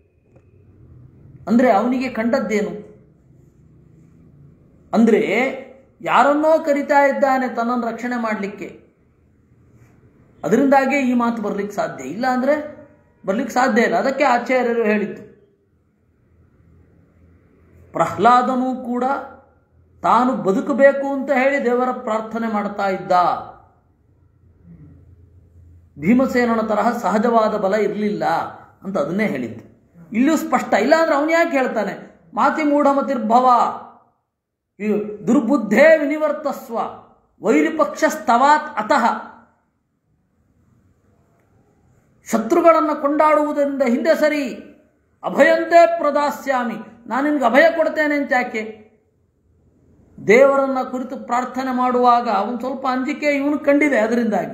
ಅಂದರೆ ಅವನಿಗೆ ಕಂಡದ್ದೇನು ಅಂದರೆ ಯಾರನ್ನೋ ಕರಿತಾ ಇದ್ದಾನೆ ತನ್ನನ್ನು ರಕ್ಷಣೆ ಮಾಡಲಿಕ್ಕೆ ಅದರಿಂದಾಗೆ ಈ ಮಾತು ಬರಲಿಕ್ಕೆ ಸಾಧ್ಯ ಇಲ್ಲ ಅಂದರೆ ಬರ್ಲಿಕ್ಕೆ ಸಾಧ್ಯ ಇಲ್ಲ ಅದಕ್ಕೆ ಆಚಾರ್ಯರು ಹೇಳಿದ್ದು ಪ್ರಹ್ಲಾದನೂ ಕೂಡ ತಾನು ಬದುಕಬೇಕು ಅಂತ ಹೇಳಿ ದೇವರ ಪ್ರಾರ್ಥನೆ ಮಾಡ್ತಾ ಇದ್ದ ಭೀಮಸೇನನ ತರಹ ಸಹಜವಾದ ಬಲ ಇರಲಿಲ್ಲ ಅಂತ ಅದನ್ನೇ ಹೇಳಿದ್ದು ಇಲ್ಲೂ ಸ್ಪಷ್ಟ ಇಲ್ಲ ಅಂದ್ರೆ ಅವನು ಯಾಕೆ ಹೇಳ್ತಾನೆ ಮಾತಿ ಮೂಢಮತಿರ್ಭವ ಇವು ದುರ್ಬುದ್ಧೇ ವಿನಿವರ್ತಸ್ವ ವೈರಿಪಕ್ಷ ಸ್ತವಾತ್ ಅತಃ ಶತ್ರುಗಳನ್ನು ಕೊಂಡಾಡುವುದರಿಂದ ಹಿಂದೆ ಸರಿ ಅಭಯಂತೆ ಪ್ರದಾಸ್ಯಾಮಿ ನಾನು ನಿನಗೆ ಅಭಯ ಕೊಡ್ತೇನೆ ಅಂತ ಯಾಕೆ ದೇವರನ್ನ ಕುರಿತು ಪ್ರಾರ್ಥನೆ ಮಾಡುವಾಗ ಅವನು ಸ್ವಲ್ಪ ಅಂಜಿಕೆ ಇವನು ಕಂಡಿದೆ ಅದರಿಂದಾಗಿ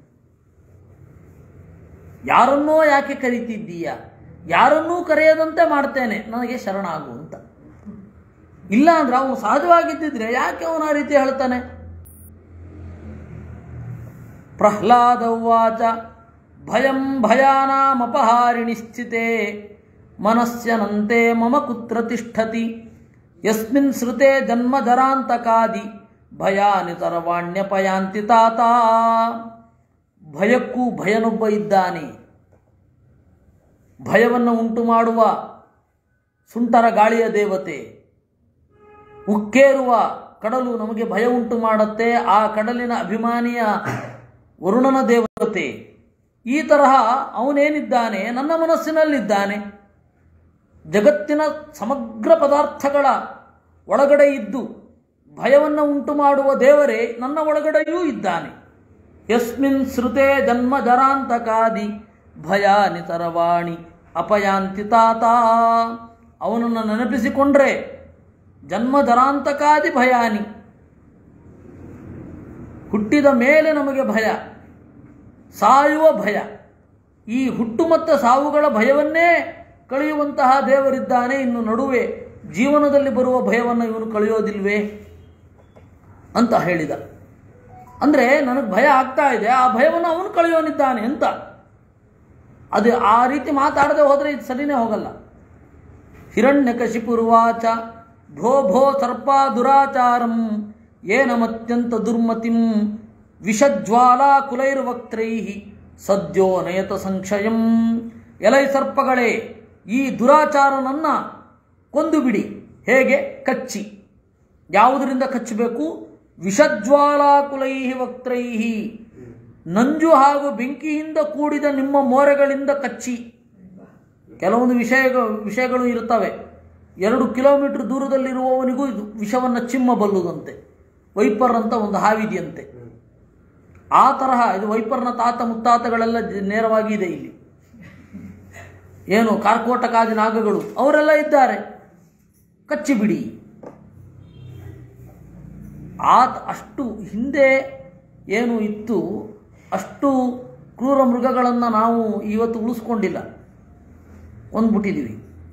ಯಾರನ್ನೋ ಯಾಕೆ ಕರೀತಿದ್ದೀಯ ಯಾರನ್ನೂ ಕರೆಯದಂತೆ ಮಾಡ್ತೇನೆ ನನಗೆ ಶರಣಾಗು ಅಂತ ಇಲ್ಲ ಅಂದ್ರೆ ಅವನು ಸಹಜವಾಗಿದ್ದಿದ್ರೆ ಯಾಕೆ ಅವನು ಆ ರೀತಿ ಹೇಳ್ತಾನೆ ಪ್ರಹ್ಲಾದ ಉವಾಚ ಭಯಂ ಭಯಾನಾಮಪಹಾರಿಣಿ ಸ್ಥಿತೆ ಮನಸ್ಯನಂತೆ ಮಮ ಕುತ್ರ ತಿಷ್ಠತಿ ಯಸ್ಮಿನ್ ಶ್ರುತೆ ಜನ್ಮಧರಾಂತಕಾದಿ ಭಯಾನಿ ತರವಾಣ್ಯಪಯಾಂತಿ ತಾತ ಭಯಕ್ಕೂ ಭಯನೊಬ್ಬ ಇದ್ದಾನೆ ಭಯವನ್ನು ಉಂಟು ಮಾಡುವ ಸುಂಟರ ಗಾಳಿಯ ದೇವತೆ ಉಕ್ಕೇರುವ ಕಡಲು ನಮಗೆ ಭಯ ಉಂಟು ಮಾಡುತ್ತೆ ಆ ಕಡಲಿನ ಅಭಿಮಾನಿಯ ವರುಣನ ದೇವತೆ ಈ ತರಹ ಅವನೇನಿದ್ದಾನೆ ನನ್ನ ಮನಸ್ಸಿನಲ್ಲಿದ್ದಾನೆ ಜಗತ್ತಿನ ಸಮಗ್ರ ಪದಾರ್ಥಗಳ ಒಳಗಡೆ ಇದ್ದು ಭಯವನ್ನು ಉಂಟು ಮಾಡುವ ದೇವರೇ ನನ್ನ ಒಳಗಡೆಯೂ ಇದ್ದಾನೆ ಯಸ್ಮಿನ್ ಶ್ರುತೆ ಜನ್ಮ ಜರಾಂತಕಾದಿ ಭಯ ನಿತರವಾಣಿ ಅಪಯಾಂತಿ ತಾತ ಅವನನ್ನು ನೆನಪಿಸಿಕೊಂಡ್ರೆ ಜನ್ಮ ಜರಾಂತಕಾದಿ ಭಯಾನಿ ಹುಟ್ಟಿದ ಮೇಲೆ ನಮಗೆ ಭಯ ಸಾಯುವ ಭಯ ಈ ಹುಟ್ಟು ಮತ್ತು ಸಾವುಗಳ ಭಯವನ್ನೇ ಕಳೆಯುವಂತಹ ದೇವರಿದ್ದಾನೆ ಇನ್ನು ನಡುವೆ ಜೀವನದಲ್ಲಿ ಬರುವ ಭಯವನ್ನು ಇವನು ಕಳೆಯೋದಿಲ್ವೇ ಅಂತ ಹೇಳಿದ ಅಂದರೆ ನನಗೆ ಭಯ ಆಗ್ತಾ ಇದೆ ಆ ಭಯವನ್ನು ಅವನು ಕಳೆಯೋನಿದ್ದಾನೆ ಅಂತ ಅದು ಆ ರೀತಿ ಮಾತಾಡದೆ ಹೋದರೆ ಇದು ಸರಿನೇ ಹೋಗಲ್ಲ ಹಿರಣ್ಯಕಶಿಪುರ್ವಾಚ ಭೋ ಭೋ ಸರ್ಪ ದುರಾಚಾರಂ ಏನಮತ್ಯಂತ ದುರ್ಮತಿಂ ವಿಷಜ್ವಾಲಾ ಕುಲೈರ್ವಕ್ತ್ರೈ ಸದ್ಯೋ ನಯತ ಸಂಶಯಂ ಎಲೈ ಸರ್ಪಗಳೇ ಈ ದುರಾಚಾರನನ್ನ ಕೊಂದು ಬಿಡಿ ಹೇಗೆ ಕಚ್ಚಿ ಯಾವುದರಿಂದ ಕಚ್ಚಬೇಕು ವಿಷಜ್ವಾಲಾಕುಲೈ ವಕ್ತ್ರೈ ನಂಜು ಹಾಗೂ ಬೆಂಕಿಯಿಂದ ಕೂಡಿದ ನಿಮ್ಮ ಮೋರೆಗಳಿಂದ ಕಚ್ಚಿ ಕೆಲವೊಂದು ವಿಷಯಗಳು ವಿಷಯಗಳು ಇರ್ತವೆ ಎರಡು ಕಿಲೋಮೀಟರ್ ದೂರದಲ್ಲಿರುವವನಿಗೂ ಇದು ವಿಷವನ್ನು ಚಿಮ್ಮಬಲ್ಲುದಂತೆ ವೈಪರ್ ಅಂತ ಒಂದು ಹಾವಿದೆಯಂತೆ ಆ ತರಹ ಇದು ವೈಪರ್ನ ತಾತ ಮುತ್ತಾತಗಳೆಲ್ಲ ಜ- ನೇರವಾಗಿ ಇದೆ ಇಲ್ಲಿ ಏನು ಕಾರ್ಕೋಟಕಾದಿ ನಾಗಗಳು ಅವರೆಲ್ಲ ಇದ್ದಾರೆ ಕಚ್ಚಿಬಿಡಿ ಆ ಅಷ್ಟು ಹಿಂದೆ ಏನು ಇತ್ತು ಅಷ್ಟು ಕ್ರೂರ ಮೃಗಗಳನ್ನು ನಾವು ಇವತ್ತು ಉಳಿಸ್ಕೊಂಡಿಲ್ಲ ಒಂದ್ಬಿಟ್ಟಿದ್ದೀವಿ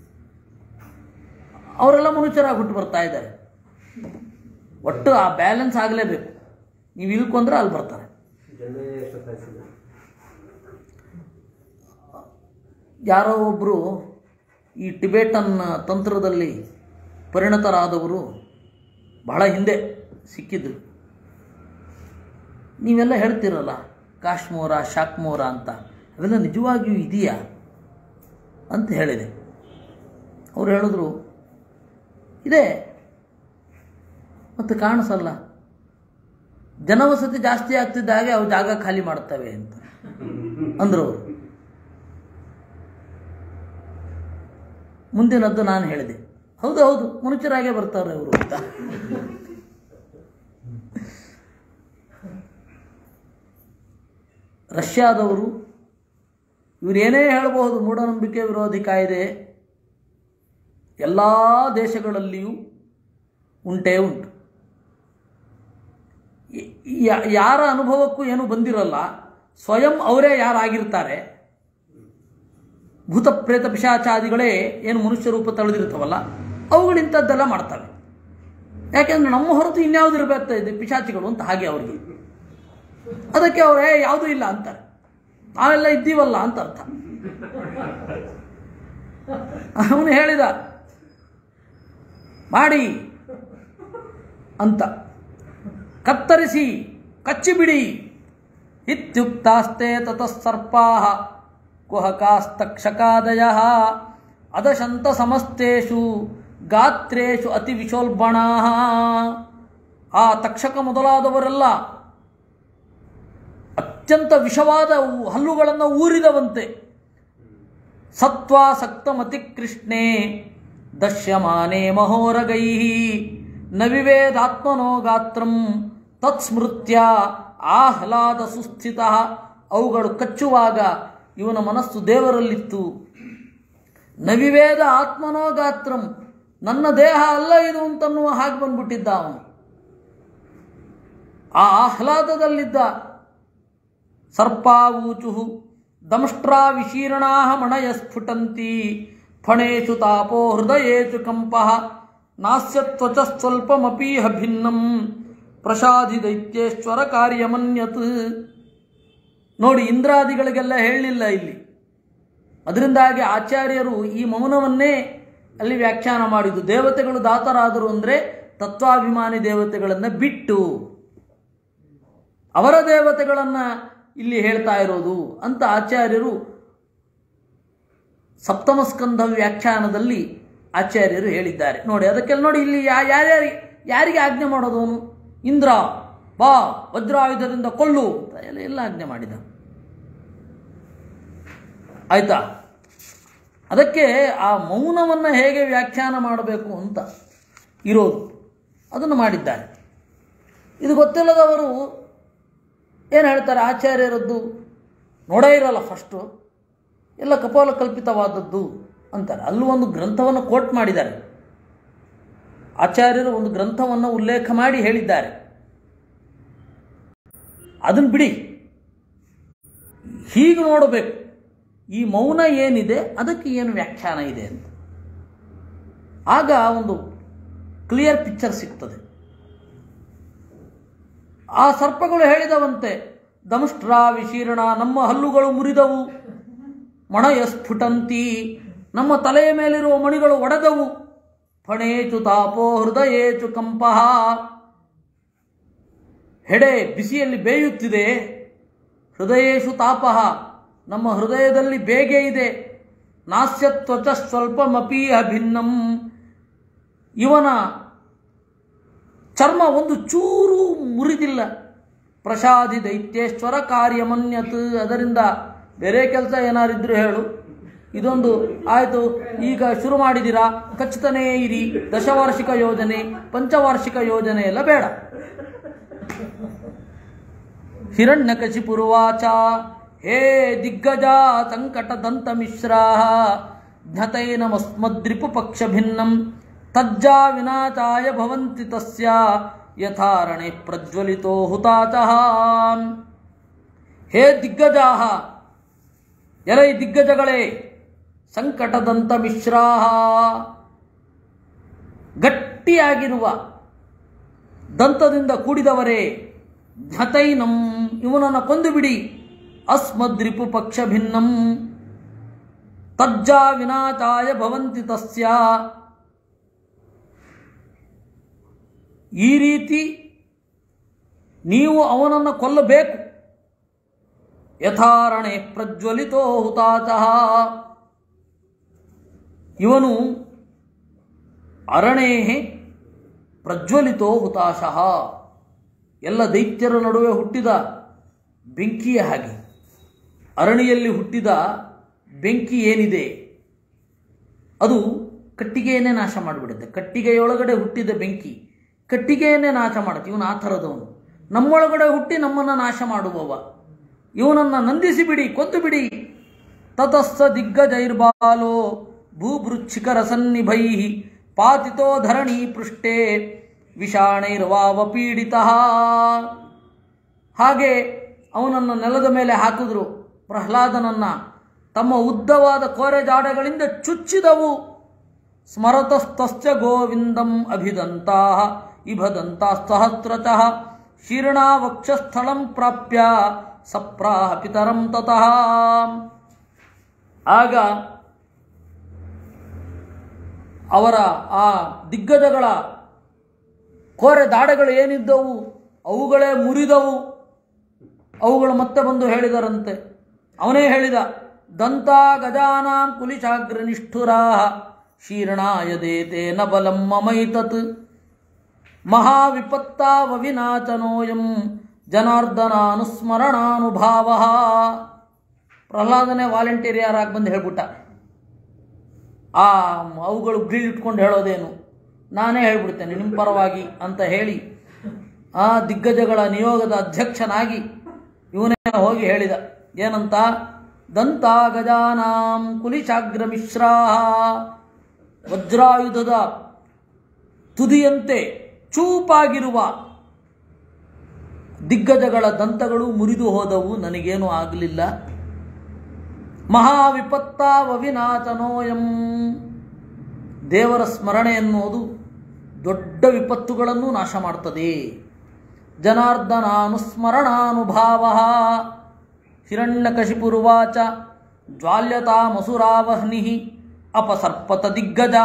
ಅವರೆಲ್ಲ ಮನುಷ್ಯರಾಗಿ ಹುಟ್ಟು ಬರ್ತಾ ಇದ್ದಾರೆ ಒಟ್ಟು ಆ ಬ್ಯಾಲೆನ್ಸ್ ಆಗಲೇಬೇಕು ನೀವು ಇಳ್ಕೊಂಡ್ರೆ ಅಲ್ಲಿ ಬರ್ತಾರೆ ಜನ್ಮೇ ಎಷ್ಟೊತ್ತಾಯ್ತು ಯಾರೋ ಒಬ್ಬರು ಈ ಟಿಬೇಟನ್ ತಂತ್ರದಲ್ಲಿ ಪರಿಣತರಾದವರು ಬಹಳ ಹಿಂದೆ ಸಿಕ್ಕಿದ್ರು ನೀವೆಲ್ಲ ಹೇಳ್ತಿರಲ್ಲ ಕಾಶ್ಮೋರ ಶಾಕ್ಮೋರ ಅಂತ ಅವೆಲ್ಲ ನಿಜವಾಗಿಯೂ ಇದೆಯಾ ಅಂತ ಹೇಳಿದೆ ಅವ್ರು ಹೇಳಿದ್ರು ಇದೆ ಮತ್ತು ಕಾಣಿಸಲ್ಲ ಜನವಸತಿ ಜಾಸ್ತಿ ಆಗ್ತಿದ್ದ ಹಾಗೆ ಅವು ಜಾಗ ಖಾಲಿ ಮಾಡ್ತವೆ ಅಂತ ಅಂದರು ಅವರು ಮುಂದಿನದ್ದು ನಾನು ಹೇಳಿದೆ ಹೌದು ಹೌದು ಮನುಷ್ಯರಾಗೇ ಬರ್ತಾರೆ ಅವರು ಅಂತ ರಷ್ಯಾದವರು ಇವರೇನೇ ಹೇಳಬಹುದು ಮೂಢನಂಬಿಕೆ ವಿರೋಧಿ ಕಾಯ್ದೆ ಎಲ್ಲ ದೇಶಗಳಲ್ಲಿಯೂ ಉಂಟೇ ಉಂಟು ಯ- ಯ- ಯಾರ ಅನುಭವಕ್ಕೂ ಏನೂ ಬಂದಿರಲ್ಲ ಸ್ವಯಂ ಅವರೇ ಯಾರಾಗಿರ್ತಾರೆ ಭೂತ ಪ್ರೇತ ಪಿಶಾಚಾದಿಗಳೇ ಏನು ಮನುಷ್ಯ ರೂಪ ತಳೆದಿರ್ತಾವಲ್ಲ ಅವುಗಳಿಂಥದ್ದೆಲ್ಲ ಮಾಡ್ತವೆ ಯಾಕೆಂದ್ರೆ ನಮ್ಮ ಹೊರತು ಇನ್ಯಾವುದು ಇರಬೇಕು ಇದೆ ಪಿಶಾಚಿಗಳು ಅಂತ ಹಾಗೆ ಅವರಿಗೆ ಅದಕ್ಕೆ ಅವರೇ ಯಾವುದೂ ಇಲ್ಲ ಅಂತಾರೆ ನಾವೆಲ್ಲ ಇದ್ದೀವಲ್ಲ ಅಂತ ಅರ್ಥ ಅವನು ಹೇಳಿದ ಮಾಡಿ ಅಂತ ಕತ್ತರಿಸಿ ಕಚ್ಚಿಬಿಡಿ ಇತ್ಯುಕ್ತಾಸ್ತೆ ತತಃ ಸರ್ಪಾ ಕುಹಕಾಸ್ತಕ್ಷಕಾದಯ ಅದಶಂತ ಸಮಸ್ತೇಷು ಗಾತ್ರೇಷು ಅತಿ ವಿಶೋಲ್ಬಣಾ ಆ ತಕ್ಷಕ ಮೊದಲಾದವರೆಲ್ಲ ಅತ್ಯಂತ ವಿಷವಾದ ಊ- ಹಲ್ಲುಗಳನ್ನು ಊರಿದವಂತೆ ಸತ್ವಾಸಕ್ತಮತಿ ಕೃಷ್ಣೇ ದಶ್ಯಮಾನೆ ಮಹೋರಗೈ ನ ವಿವೇದಾತ್ಮನೋ ಗಾತ್ರಂ ತತ್ಸ್ಮೃತ್ಯ ಆಹ್ಲಾದ ಸುಸ್ಥಿತ ಅವುಗಳು ಕಚ್ಚುವಾಗ ಇವನ ಮನಸ್ಸು ದೇವರಲ್ಲಿತ್ತು ನ ವಿವೇದ ಆತ್ಮನೋ ಗಾತ್ರಂ ನನ್ನ ದೇಹ ಅಲ್ಲ ಇದು ಅಂತನ್ನುವ ಹಾಗೆ ಬಂದ್ಬಿಟ್ಟಿದ್ದ ಅವನು ಆ ಆಹ್ಲಾದದಲ್ಲಿದ್ದ ಸರ್ಪಾವೂಚು ದಂಷ್ಟ್ರಾ ವಿಶೀರ್ಣಾ ಮಣಯ ಸ್ಫುಟಂತಿ ಫಣೇಶು ತಾಪೋ ಹೃದಯೇಚು ಕಂಪ ನಾಸ್ಯತ್ವಚ ಸ್ವಲ್ಪಮಪೀಹ ಭಿನ್ನಂ ಪ್ರಸಾದಿ ದೈತ್ಯೇಶ್ವರ ಕಾರ್ಯಮನ್ಯತ್ ನೋಡಿ ಇಂದ್ರಾದಿಗಳಿಗೆಲ್ಲ ಹೇಳಲಿಲ್ಲ ಇಲ್ಲಿ ಅದರಿಂದಾಗಿ ಆಚಾರ್ಯರು ಈ ಮೌನವನ್ನೇ ಅಲ್ಲಿ ವ್ಯಾಖ್ಯಾನ ಮಾಡಿದ್ದು ದೇವತೆಗಳು ದಾತರಾದರು ಅಂದರೆ ತತ್ವಾಭಿಮಾನಿ ದೇವತೆಗಳನ್ನು ಬಿಟ್ಟು ಅವರ ದೇವತೆಗಳನ್ನು ಇಲ್ಲಿ ಹೇಳ್ತಾ ಇರೋದು ಅಂತ ಆಚಾರ್ಯರು ಸಪ್ತಮಸ್ಕಂಧ ವ್ಯಾಖ್ಯಾನದಲ್ಲಿ ಆಚಾರ್ಯರು ಹೇಳಿದ್ದಾರೆ ನೋಡಿ ಅದಕ್ಕೆಲ್ಲ ನೋಡಿ ಇಲ್ಲಿ ಯಾ ಯಾರ್ಯಾರಿ ಯಾರಿಗೆ ಆಜ್ಞೆ ಮಾಡೋದು ಅವನು ಇಂದ್ರ ಬಾ ವಜ್ರಾಯುಧದಿಂದ ಕೊಲ್ಲು ಅಂತ ಎಲ್ಲ ಎಲ್ಲ ಆಜ್ಞೆ ಮಾಡಿದ ಆಯ್ತಾ ಅದಕ್ಕೆ ಆ ಮೌನವನ್ನು ಹೇಗೆ ವ್ಯಾಖ್ಯಾನ ಮಾಡಬೇಕು ಅಂತ ಇರೋದು ಅದನ್ನು ಮಾಡಿದ್ದಾರೆ ಇದು ಗೊತ್ತಿಲ್ಲದವರು ಏನು ಹೇಳ್ತಾರೆ ಆಚಾರ್ಯರದ್ದು ನೋಡೇ ಇರಲ್ಲ ಫಸ್ಟು ಎಲ್ಲ ಕಪೋಲ ಕಲ್ಪಿತವಾದದ್ದು ಅಂತಾರೆ ಅಲ್ಲೂ ಒಂದು ಗ್ರಂಥವನ್ನು ಕೋಟ್ ಮಾಡಿದ್ದಾರೆ ಆಚಾರ್ಯರು ಒಂದು ಗ್ರಂಥವನ್ನು ಉಲ್ಲೇಖ ಮಾಡಿ ಹೇಳಿದ್ದಾರೆ ಅದನ್ನು ಬಿಡಿ ಹೀಗೆ ನೋಡಬೇಕು ಈ ಮೌನ ಏನಿದೆ ಅದಕ್ಕೆ ಏನು ವ್ಯಾಖ್ಯಾನ ಇದೆ ಅಂತ ಆಗ ಒಂದು ಕ್ಲಿಯರ್ ಪಿಕ್ಚರ್ ಸಿಗ್ತದೆ ಆ ಸರ್ಪಗಳು ಹೇಳಿದವಂತೆ ದಂಷ್ಟ್ರ ವಿಶೀರ್ಣ ನಮ್ಮ ಹಲ್ಲುಗಳು ಮುರಿದವು ಮಣಯ ಸ್ಫುಟಂತಿ ನಮ್ಮ ತಲೆಯ ಮೇಲಿರುವ ಮಣಿಗಳು ಒಡೆದವು ಫಣೇಚು ತಾಪೋ ಹೃದಯೇಚು ಕಂಪಃ ಹೆಡೆ ಬಿಸಿಯಲ್ಲಿ ಬೇಯುತ್ತಿದೆ ಹೃದಯೇಶು ತಾಪಃ ನಮ್ಮ ಹೃದಯದಲ್ಲಿ ಬೇಗೆ ಇದೆ ನಾಸ್ಯತ್ವಚ ಸ್ವಲ್ಪಮಪೀಹ ಭಿನ್ನಂ ಇವನ ಚರ್ಮ ಒಂದು ಚೂರು ಮುರಿದಿಲ್ಲ ಪ್ರಸಾದಿ ದೈತ್ಯೇಶ್ವರ ಕಾರ್ಯಮನ್ಯತ್ ಅದರಿಂದ ಬೇರೆ ಕೆಲಸ ಏನಾರಿದ್ರು ಹೇಳು ಇದೊಂದು ಆಯಿತು ಈಗ ಶುರು ಮಾಡಿದ್ದೀರಾ ಖಚಿತನೇ ಇರಿ ದಶವಾರ್ಷಿಕ ಯೋಜನೆ ಪಂಚವಾರ್ಷಿಕ ಯೋಜನೆ ಎಲ್ಲ ಬೇಡ ಹಿರಣ್ಯಕಶಿಪುರುವಾಚ ಹೇ ದಿಗ್ಗಜ ಸಂಕಟದಂತ ಮಿಶ್ರಾ ಜ್ಞತೈನಮಸ್ಮದ್ರಿಪು ಪಕ್ಷ ಭಿನ್ನಂ ತಜ್ಜಾ ವಿನಾಚಾಯ ಭವಂತಿ ತಸ್ಯ ಯಥಾರಣೆ ಪ್ರಜ್ವಲಿತೋ ಹುತಾಚಃ ಹೇ ದಿಗ್ಗಜಾಹ ಎಲೈ ದಿಗ್ಗಜಗಳೇ ಸಂಕಟದಂತ ಮಿಶ್ರಾಹ ಗಟ್ಟಿಯಾಗಿರುವ ದಂತದಿಂದ ಕೂಡಿದವರೇ ಘತೈನಂ ಇವನನ್ನು ಕೊಂದು ಬಿಡಿ ಅಸ್ಮದ್ರಿಪು ಪಕ್ಷ ಭಿನ್ನಂ ತಜ್ಜಾ ವಿನಾಚಾಯ ಭವಂತಿ ತಸ್ಯ ಈ ರೀತಿ ನೀವು ಅವನನ್ನು ಕೊಲ್ಲಬೇಕು ಯಥಾರಣೆ ಪ್ರಜ್ವಲಿತೋ ಹುತಾಚಃ ಇವನು ಅರಣೇ ಪ್ರಜ್ವಲಿತೋ ಹುತಾಶಃ ಎಲ್ಲ ದೈತ್ಯರ ನಡುವೆ ಹುಟ್ಟಿದ ಬೆಂಕಿಯ ಹಾಗೆ ಅರಣಿಯಲ್ಲಿ ಹುಟ್ಟಿದ ಬೆಂಕಿ ಏನಿದೆ ಅದು ಕಟ್ಟಿಗೆಯನ್ನೇ ನಾಶ ಮಾಡಿಬಿಡುತ್ತೆ ಕಟ್ಟಿಗೆಯೊಳಗಡೆ ಹುಟ್ಟಿದ ಬೆಂಕಿ ಕಟ್ಟಿಗೆಯನ್ನೇ ನಾಶ ಮಾಡುತ್ತೆ ಇವನು ಆ ಥರದವನು ನಮ್ಮೊಳಗಡೆ ಹುಟ್ಟಿ ನಮ್ಮನ್ನು ನಾಶ ಮಾಡುವವ ಇವನನ್ನು ನಂದಿಸಿ ಬಿಡಿ ಕೊಂದು ಬಿಡಿ ತತಸ್ಸ ದಿಗ್ಗಜೈರ್ಬಾಲೋ ಭೂಭೃಚ್ಛಿಕರ ಸನ್ನಿಭೈ ಪಾತಿತೋ ಧರಣಿ ಪೃಷ್ಠೆ ವಿಷಾಣೈರ್ವಾವ ಪೀಡಿತ ಹಾಗೆ ಅವನನ್ನು ನೆಲದ ಮೇಲೆ ಹಾಕಿದ್ರು ಪ್ರಹ್ಲಾದನನ್ನ ತಮ್ಮ ಉದ್ದವಾದ ಕೋರೆ ಜಾಡೆಗಳಿಂದ ಚುಚ್ಚಿದವು ಸ್ಮರತಸ್ತಸ್ಯ ಗೋವಿಂದಂ ಅಭಿದಂತಾ ಇಭದಂತಾ ಸಹಸ್ರತಃ ಶೀರ್ಣಾ ವಕ್ಷಸ್ಥಳಂ ಪ್ರಾಪ್ಯ ಸಪ್ರಾಹ ಪಿತರಂ ತತಃ ಆಗ ಅವರ ಆ ದಿಗ್ಗಜಗಳ ಕೋರೆ ದಾಡೆಗಳು ಏನಿದ್ದವು ಅವುಗಳೇ ಮುರಿದವು ಅವುಗಳು ಮತ್ತೆ ಬಂದು ಹೇಳಿದರಂತೆ ಅವನೇ ಹೇಳಿದ ದಂತ ಗಜಾನಾಂ ಕುಲಿಶಾಗ್ರ ನಿಷ್ಠುರಾ ಶೀರ್ಣಾಯ ದೇತೆ ನ ಬಲಂ ಮಮೈತತ್ ಮಹಾವಿಪತ್ತಾವ ವಿನಾಚನೋಯಂ ಜನಾರ್ದನಾನುಸ್ಮರಣಾನುಭಾವ ಪ್ರಹ್ಲಾದನೇ ವಾಲಂಟಿಯರ್ ಯಾರಾಗಿ ಬಂದು ಹೇಳ್ಬಿಟ್ಟ ಆ ಅವುಗಳು ಇಟ್ಕೊಂಡು ಹೇಳೋದೇನು ನಾನೇ ಹೇಳ್ಬಿಡ್ತೇನೆ ನಿಮ್ಮ ಪರವಾಗಿ ಅಂತ ಹೇಳಿ ಆ ದಿಗ್ಗಜಗಳ ನಿಯೋಗದ ಅಧ್ಯಕ್ಷನಾಗಿ ಇವನೇ ಹೋಗಿ ಹೇಳಿದ ಏನಂತ ದಂತ ಗಜಾನಾಂ ಕುಲಿಶಾಗ್ರ ಮಿಶ್ರಾ ವಜ್ರಾಯುಧದ ತುದಿಯಂತೆ ಚೂಪಾಗಿರುವ ದಿಗ್ಗಜಗಳ ದಂತಗಳು ಮುರಿದು ಹೋದವು ನನಗೇನು ಆಗಲಿಲ್ಲ ಮಹಾವಿಪತ್ತಾವ ವಿನಾಚನೋಯಂ ದೇವರ ಸ್ಮರಣೆ ಎನ್ನುವುದು ದೊಡ್ಡ ವಿಪತ್ತುಗಳನ್ನು ನಾಶ ಮಾಡ್ತದೆ ಜನಾರ್ದನಾನುಸ್ಮರಣಾನುಭಾವ ಹಿರಣ್ಯಕಶಿಪುರುವಾಚ ಜ್ವಾಲ್ಯತಾಮಸುರಾವಹ್ನಿ ಅಪಸರ್ಪತ ದಿಗ್ಗಜಾ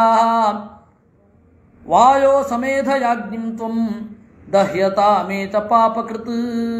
ವಾಯೋ ಸಮೇಧಯಾಜ್ಞಿಂ ತ್ವಂ ದಹ್ಯತಾಮೇ ಚ ಪಾಪಕೃತ್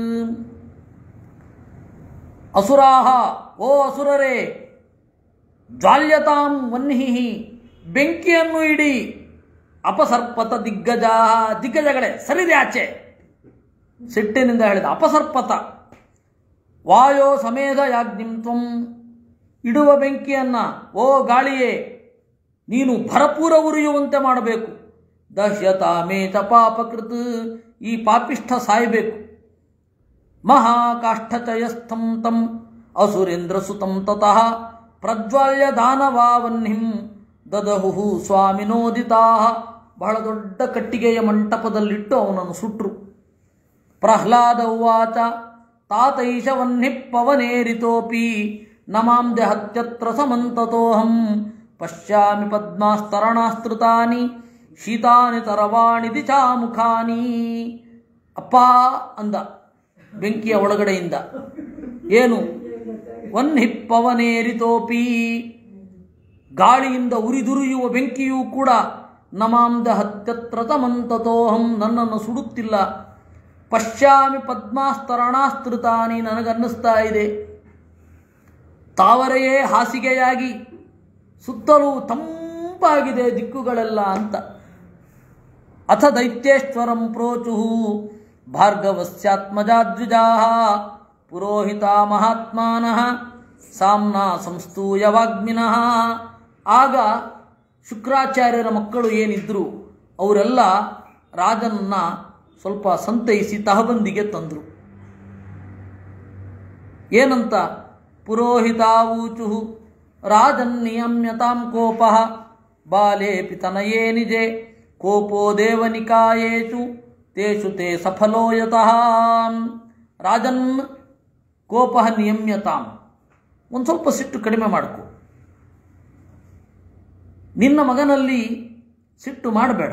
ಅಸುರಾಹ ಓ ಅಸುರರೇ ಜ್ವಾಲ್ಯತಾಂ ವನ್ಹಿ ಬೆಂಕಿಯನ್ನು ಇಡಿ ಅಪಸರ್ಪತ ದಿಗ್ಗಜ ದಿಗ್ಗಜಗಳೇ ಸರಿದೆ ಆಚೆ ಸಿಟ್ಟಿನಿಂದ ಹೇಳಿದ ಅಪಸರ್ಪತ ವಾಯೋ ಸಮೇಧ ಯಾಜ್ಞಿಂ ತ್ವಂ ಇಡುವ ಬೆಂಕಿಯನ್ನ ಓ ಗಾಳಿಯೇ ನೀನು ಭರಪೂರ ಉರಿಯುವಂತೆ ಮಾಡಬೇಕು ದಹ್ಯತಾಮೇ ಚ ಪಾಪಕೃತ್ ಈ ಪಾಪಿಷ್ಠ ಸಾಯಬೇಕು ಮಹಾಕಾಷ್ಠಚಯಸ್ಥಂ ತಂ ಅಸುರೇಂದ್ರ ಸುತಂ ತತಃ ಪ್ರಜ್ವಾಲ್ಯ ದಾನವಾವನ್ನಿಂ ದದಹು ಸ್ವಾಮಿನೋದಿತಾ ಬಹಳ ದೊಡ್ಡ ಕಟ್ಟಿಗೆಯ ಮಂಟಪದಲ್ಲಿಟ್ಟು ಅವನನ್ನು ಸುಟ್ರು ಪ್ರಹ್ಲಾದ ಉವಾಚ ತಾತೈಷವನ್ನಿಪ್ಪವನೇರಿತೋಪಿ ನಮಾಂದೆ ಹತ್ಯತ್ರ ಸಮಂತತೋಹಂ ಪಶ್ಯಾಮಿ ಪದ್ಮಾಸ್ತರಣಾಸ್ತೃತಾನಿ ಶೀತಾನಿ ತರವಾಣಿ ದಿಚಾಮುಖಾನಿ ಅಪ್ಪ ಅಂದ ಬೆಂಕಿಯ ಒಳಗಡೆಯಿಂದ ಏನು ವನ್ಹಿಪ್ಪವನೇರಿತೋಪಿ ಗಾಳಿಯಿಂದ ಉರಿದುರಿಯುವ ಬೆಂಕಿಯೂ ಕೂಡ ನಮಾಂದ ಹತ್ಯತ್ರ ತಮಂತತೋಹಂ ನನ್ನನ್ನು ಸುಡುತ್ತಿಲ್ಲ ಪಶ್ಯಾಮಿ ಪದ್ಮಾಸ್ತರಣಾಸ್ತೃತಾನಿ ನನಗನ್ನಿಸ್ತಾ ಇದೆ ತಾವರೆಯೇ ಹಾಸಿಗೆಯಾಗಿ ಸುತ್ತಲೂ ತಂಪಾಗಿದೆ ದಿಕ್ಕುಗಳೆಲ್ಲ ಅಂತ ಅಥ ದೈತ್ಯೇಶ್ವರಂ ಪ್ರೋಚು ಭಾರ್ಗವಸ್ಯಾತ್ಮಜಾದ್ವಿಜಾ ಪುರೋಹಿತ ಮಹಾತ್ಮಾನಃ ಸಾಮ್ನಾ ಸಂಸ್ತೂಯ ವಾಗ್ಮಿನಃ ಆಗ ಶುಕ್ರಾಚಾರ್ಯರ ಮಕ್ಕಳು ಏನಿದ್ರು ಅವರೆಲ್ಲ ರಾಜನನ್ನ ಸ್ವಲ್ಪ ಸಂತೈಸಿ ತಹಬಂದಿಗೆ ತಂದರು ಏನಂತ ಪುರೋಹಿತಾವೂಚು ರಾಜನ್ನಿಯಮ್ಯತಾಂ ಕೋಪ ಬಾಲೇಪಿ ತನಯೇ ನಿಜೆ ಕೋಪೋ ದೇವನಿಕಾಯೇಚು ತೇಷು ತೇ ಸಫಲೋ ಯತಃ ರಾಜನ್ ಕೋಪ ನಿಯಮ್ಯತಾಂ ಒಂದು ಸ್ವಲ್ಪ ಸಿಟ್ಟು ಕಡಿಮೆ ಮಾಡಿಕೊ ನಿನ್ನ ಮಗನಲ್ಲಿ ಸಿಟ್ಟು ಮಾಡಬೇಡ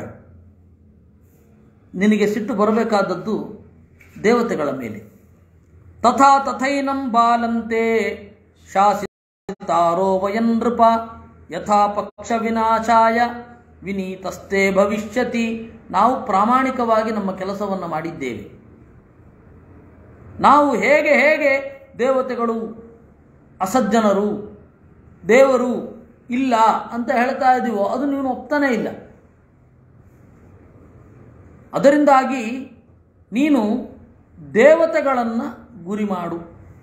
ನಿನಗೆ ಸಿಟ್ಟು ಬರಬೇಕಾದದ್ದು ದೇವತೆಗಳ ಮೇಲೆ ತಥಾ ತಥೈನಂ ಬಾಲಂತೆ ಶಾಸಿತಾರೋ ವಯನ್ ನೃಪ ಯಥಾ ಪಕ್ಷ ವಿನಾಶಾಯ ವಿನೀತಸ್ತೆ ಭವಿಷ್ಯತಿ ನಾವು ಪ್ರಾಮಾಣಿಕವಾಗಿ ನಮ್ಮ ಕೆಲಸವನ್ನು ಮಾಡಿದ್ದೇವೆ ನಾವು ಹೇಗೆ ಹೇಗೆ ದೇವತೆಗಳು ಅಸಜ್ಜನರು ದೇವರು ಇಲ್ಲ ಅಂತ ಹೇಳ್ತಾ ಇದ್ದೀವೋ ಅದು ನೀನು ಒಪ್ತಾನೇ ಇಲ್ಲ ಅದರಿಂದಾಗಿ ನೀನು ದೇವತೆಗಳನ್ನು ಗುರಿ ಮಾಡು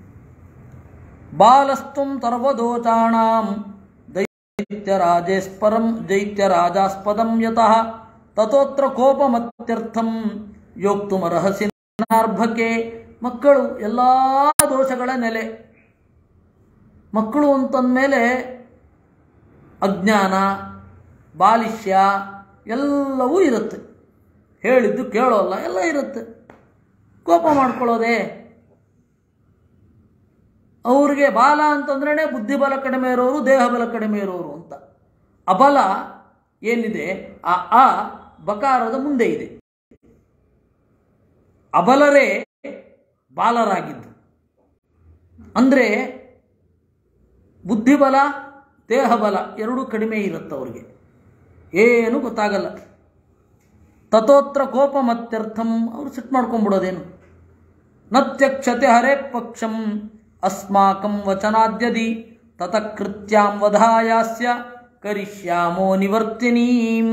ಬಾಲಸ್ತುಂ ಸರ್ವದೋಚಾಣಾಂ ದೈತ್ಯರಾಜೇಸ್ಪರಂ ದೈತ್ಯರಾಜಾಸ್ಪದಂ ಯತಃ ತತೋತ್ರ ಕೋಪಮತ್ಯರ್ಥಂ ಯೋಕ್ತುಮರ್ಹಸಿ ನಾರ್ಭಕೆ ಮಕ್ಕಳು ಎಲ್ಲ ದೋಷಗಳ ನೆಲೆ ಮಕ್ಕಳು ಅಂತಂದಮೇಲೆ ಅಜ್ಞಾನ ಬಾಲಿಷ್ಯ ಎಲ್ಲವೂ ಇರುತ್ತೆ ಹೇಳಿದ್ದು ಕೇಳೋಲ್ಲ ಎಲ್ಲ ಇರುತ್ತೆ ಕೋಪ ಮಾಡ್ಕೊಳ್ಳೋದೆ ಅವ್ರಿಗೆ ಬಾಲ ಅಂತಂದ್ರೇ ಬುದ್ಧಿಬಲ ಕಡಿಮೆ ಇರೋರು ದೇಹ ಬಲ ಕಡಿಮೆ ಇರೋರು ಅಂತ ಅಬಲ ಏನಿದೆ ಆ ಆ ಬಕಾರದ ಮುಂದೆ ಇದೆ ಅಬಲರೇ ಬಾಲರಾಗಿದ್ದು ಅಂದರೆ ಬುದ್ಧಿಬಲ ದೇಹಬಲ ಎರಡೂ ಕಡಿಮೆ ಇರುತ್ತೆ ಅವ್ರಿಗೆ ಏನು ಗೊತ್ತಾಗಲ್ಲ ತಥೋತ್ರ ಕೋಪ ಮತ್ಯರ್ಥಂ ಅವರು ಸಿಟ್ಟು ಮಾಡ್ಕೊಂಡ್ಬಿಡೋದೇನು ನತ್ಯಕ್ಷತೆ ಹರೇ ಪಕ್ಷಂ ಅಸ್ಮಾಕಂ ವಚನಾದ್ಯದಿ ತತಕೃತ್ಯಾಂ ವಧಾಯಾಸ್ಯ ಕರಿಷ್ಯಾಮೋ ನಿವರ್ತಿನೀಂ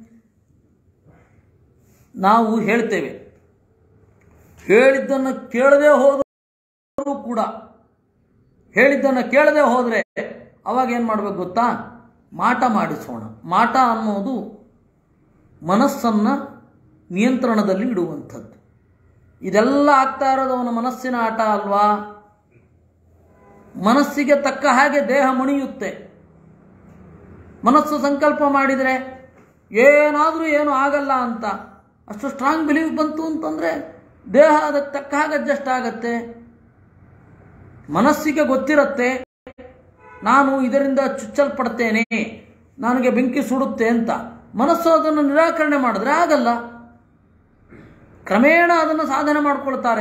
ನಾವು ಹೇಳ್ತೇವೆ ಹೇಳಿದ್ದನ್ನು ಕೇಳದೆ ಹೋದರೂ ಕೂಡ ಹೇಳಿದ್ದನ್ನು ಕೇಳದೆ ಹೋದರೆ ಅವಾಗ ಏನು ಮಾಡಬೇಕು ಗೊತ್ತಾ ಮಾಟ ಮಾಡಿಸೋಣ ಮಾಟ ಅನ್ನೋದು ಮನಸ್ಸನ್ನು ನಿಯಂತ್ರಣದಲ್ಲಿ ಇಡುವಂಥದ್ದು ಇದೆಲ್ಲ ಆಗ್ತಾ ಇರೋದು ಅವನ ಮನಸ್ಸಿನ ಆಟ ಅಲ್ವಾ ಮನಸ್ಸಿಗೆ ತಕ್ಕ ಹಾಗೆ ದೇಹ ಮಣಿಯುತ್ತೆ ಮನಸ್ಸು ಸಂಕಲ್ಪ ಮಾಡಿದರೆ ಏನಾದರೂ ಏನು ಆಗಲ್ಲ ಅಂತ ಅಷ್ಟು ಸ್ಟ್ರಾಂಗ್ ಬಿಲೀವ್ ಬಂತು ಅಂತಂದರೆ ದೇಹ ಅದಕ್ಕೆ ತಕ್ಕ ಹಾಗೆ ಅಡ್ಜಸ್ಟ್ ಆಗತ್ತೆ ಮನಸ್ಸಿಗೆ ಗೊತ್ತಿರತ್ತೆ ನಾನು ಇದರಿಂದ ಚುಚ್ಚಲ್ಪಡ್ತೇನೆ ನನಗೆ ಬೆಂಕಿ ಸುಡುತ್ತೆ ಅಂತ ಮನಸ್ಸು ಅದನ್ನು ನಿರಾಕರಣೆ ಮಾಡಿದ್ರೆ ಆಗಲ್ಲ ಕ್ರಮೇಣ ಅದನ್ನು ಸಾಧನೆ ಮಾಡ್ಕೊಳ್ತಾರೆ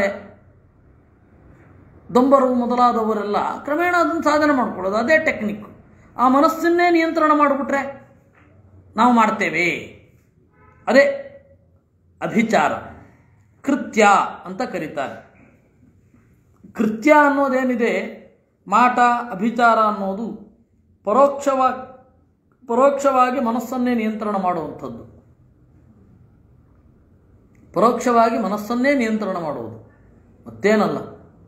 ದೊಂಬರು ಮೊದಲಾದವರೆಲ್ಲ ಕ್ರಮೇಣ ಅದನ್ನು ಸಾಧನೆ ಮಾಡ್ಕೊಳ್ಳೋದು ಅದೇ ಟೆಕ್ನಿಕ್ ಆ ಮನಸ್ಸನ್ನೇ ನಿಯಂತ್ರಣ ಮಾಡಿಬಿಟ್ರೆ ನಾವು ಮಾಡ್ತೇವೆ ಅದೇ ಅಭಿಚಾರ ಕೃತ್ಯ ಅಂತ ಕರೀತಾರೆ ಕೃತ್ಯ ಅನ್ನೋದೇನಿದೆ ಮಾಟ ಅಭಿಚಾರ ಅನ್ನೋದು ಪರೋಕ್ಷವಾಗಿ ಪರೋಕ್ಷವಾಗಿ ಮನಸ್ಸನ್ನೇ ನಿಯಂತ್ರಣ ಮಾಡುವಂಥದ್ದು ಪರೋಕ್ಷವಾಗಿ ಮನಸ್ಸನ್ನೇ ನಿಯಂತ್ರಣ ಮಾಡುವುದು ಮತ್ತೇನಲ್ಲ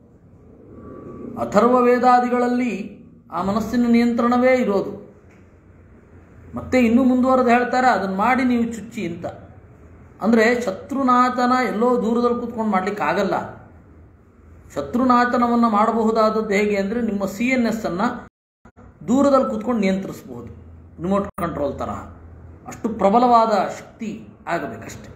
ಅಥರ್ವ ವೇದಾದಿಗಳಲ್ಲಿ ಆ ಮನಸ್ಸಿನ ನಿಯಂತ್ರಣವೇ ಇರೋದು ಮತ್ತೆ ಇನ್ನೂ ಮುಂದುವರೆದು ಹೇಳ್ತಾರೆ ಅದನ್ನು ಮಾಡಿ ನೀವು ಚುಚ್ಚಿ ಅಂತ ಅಂದರೆ ಶತ್ರುನಾಥನ ಎಲ್ಲೋ ದೂರದಲ್ಲಿ ಕೂತ್ಕೊಂಡು ಮಾಡಲಿಕ್ಕಾಗಲ್ಲ ಶತ್ರುನಾಥನವನ್ನು ಮಾಡಬಹುದಾದದ್ದು ಹೇಗೆ ಅಂದರೆ ನಿಮ್ಮ ಸಿ ಎನ್ ಎಸ್ ಅನ್ನು ದೂರದಲ್ಲಿ ಕೂತ್ಕೊಂಡು ನಿಯಂತ್ರಿಸಬಹುದು ರಿಮೋಟ್ ಕಂಟ್ರೋಲ್ ತರಹ ಅಷ್ಟು ಪ್ರಬಲವಾದ ಶಕ್ತಿ ಆಗಬೇಕಷ್ಟೆ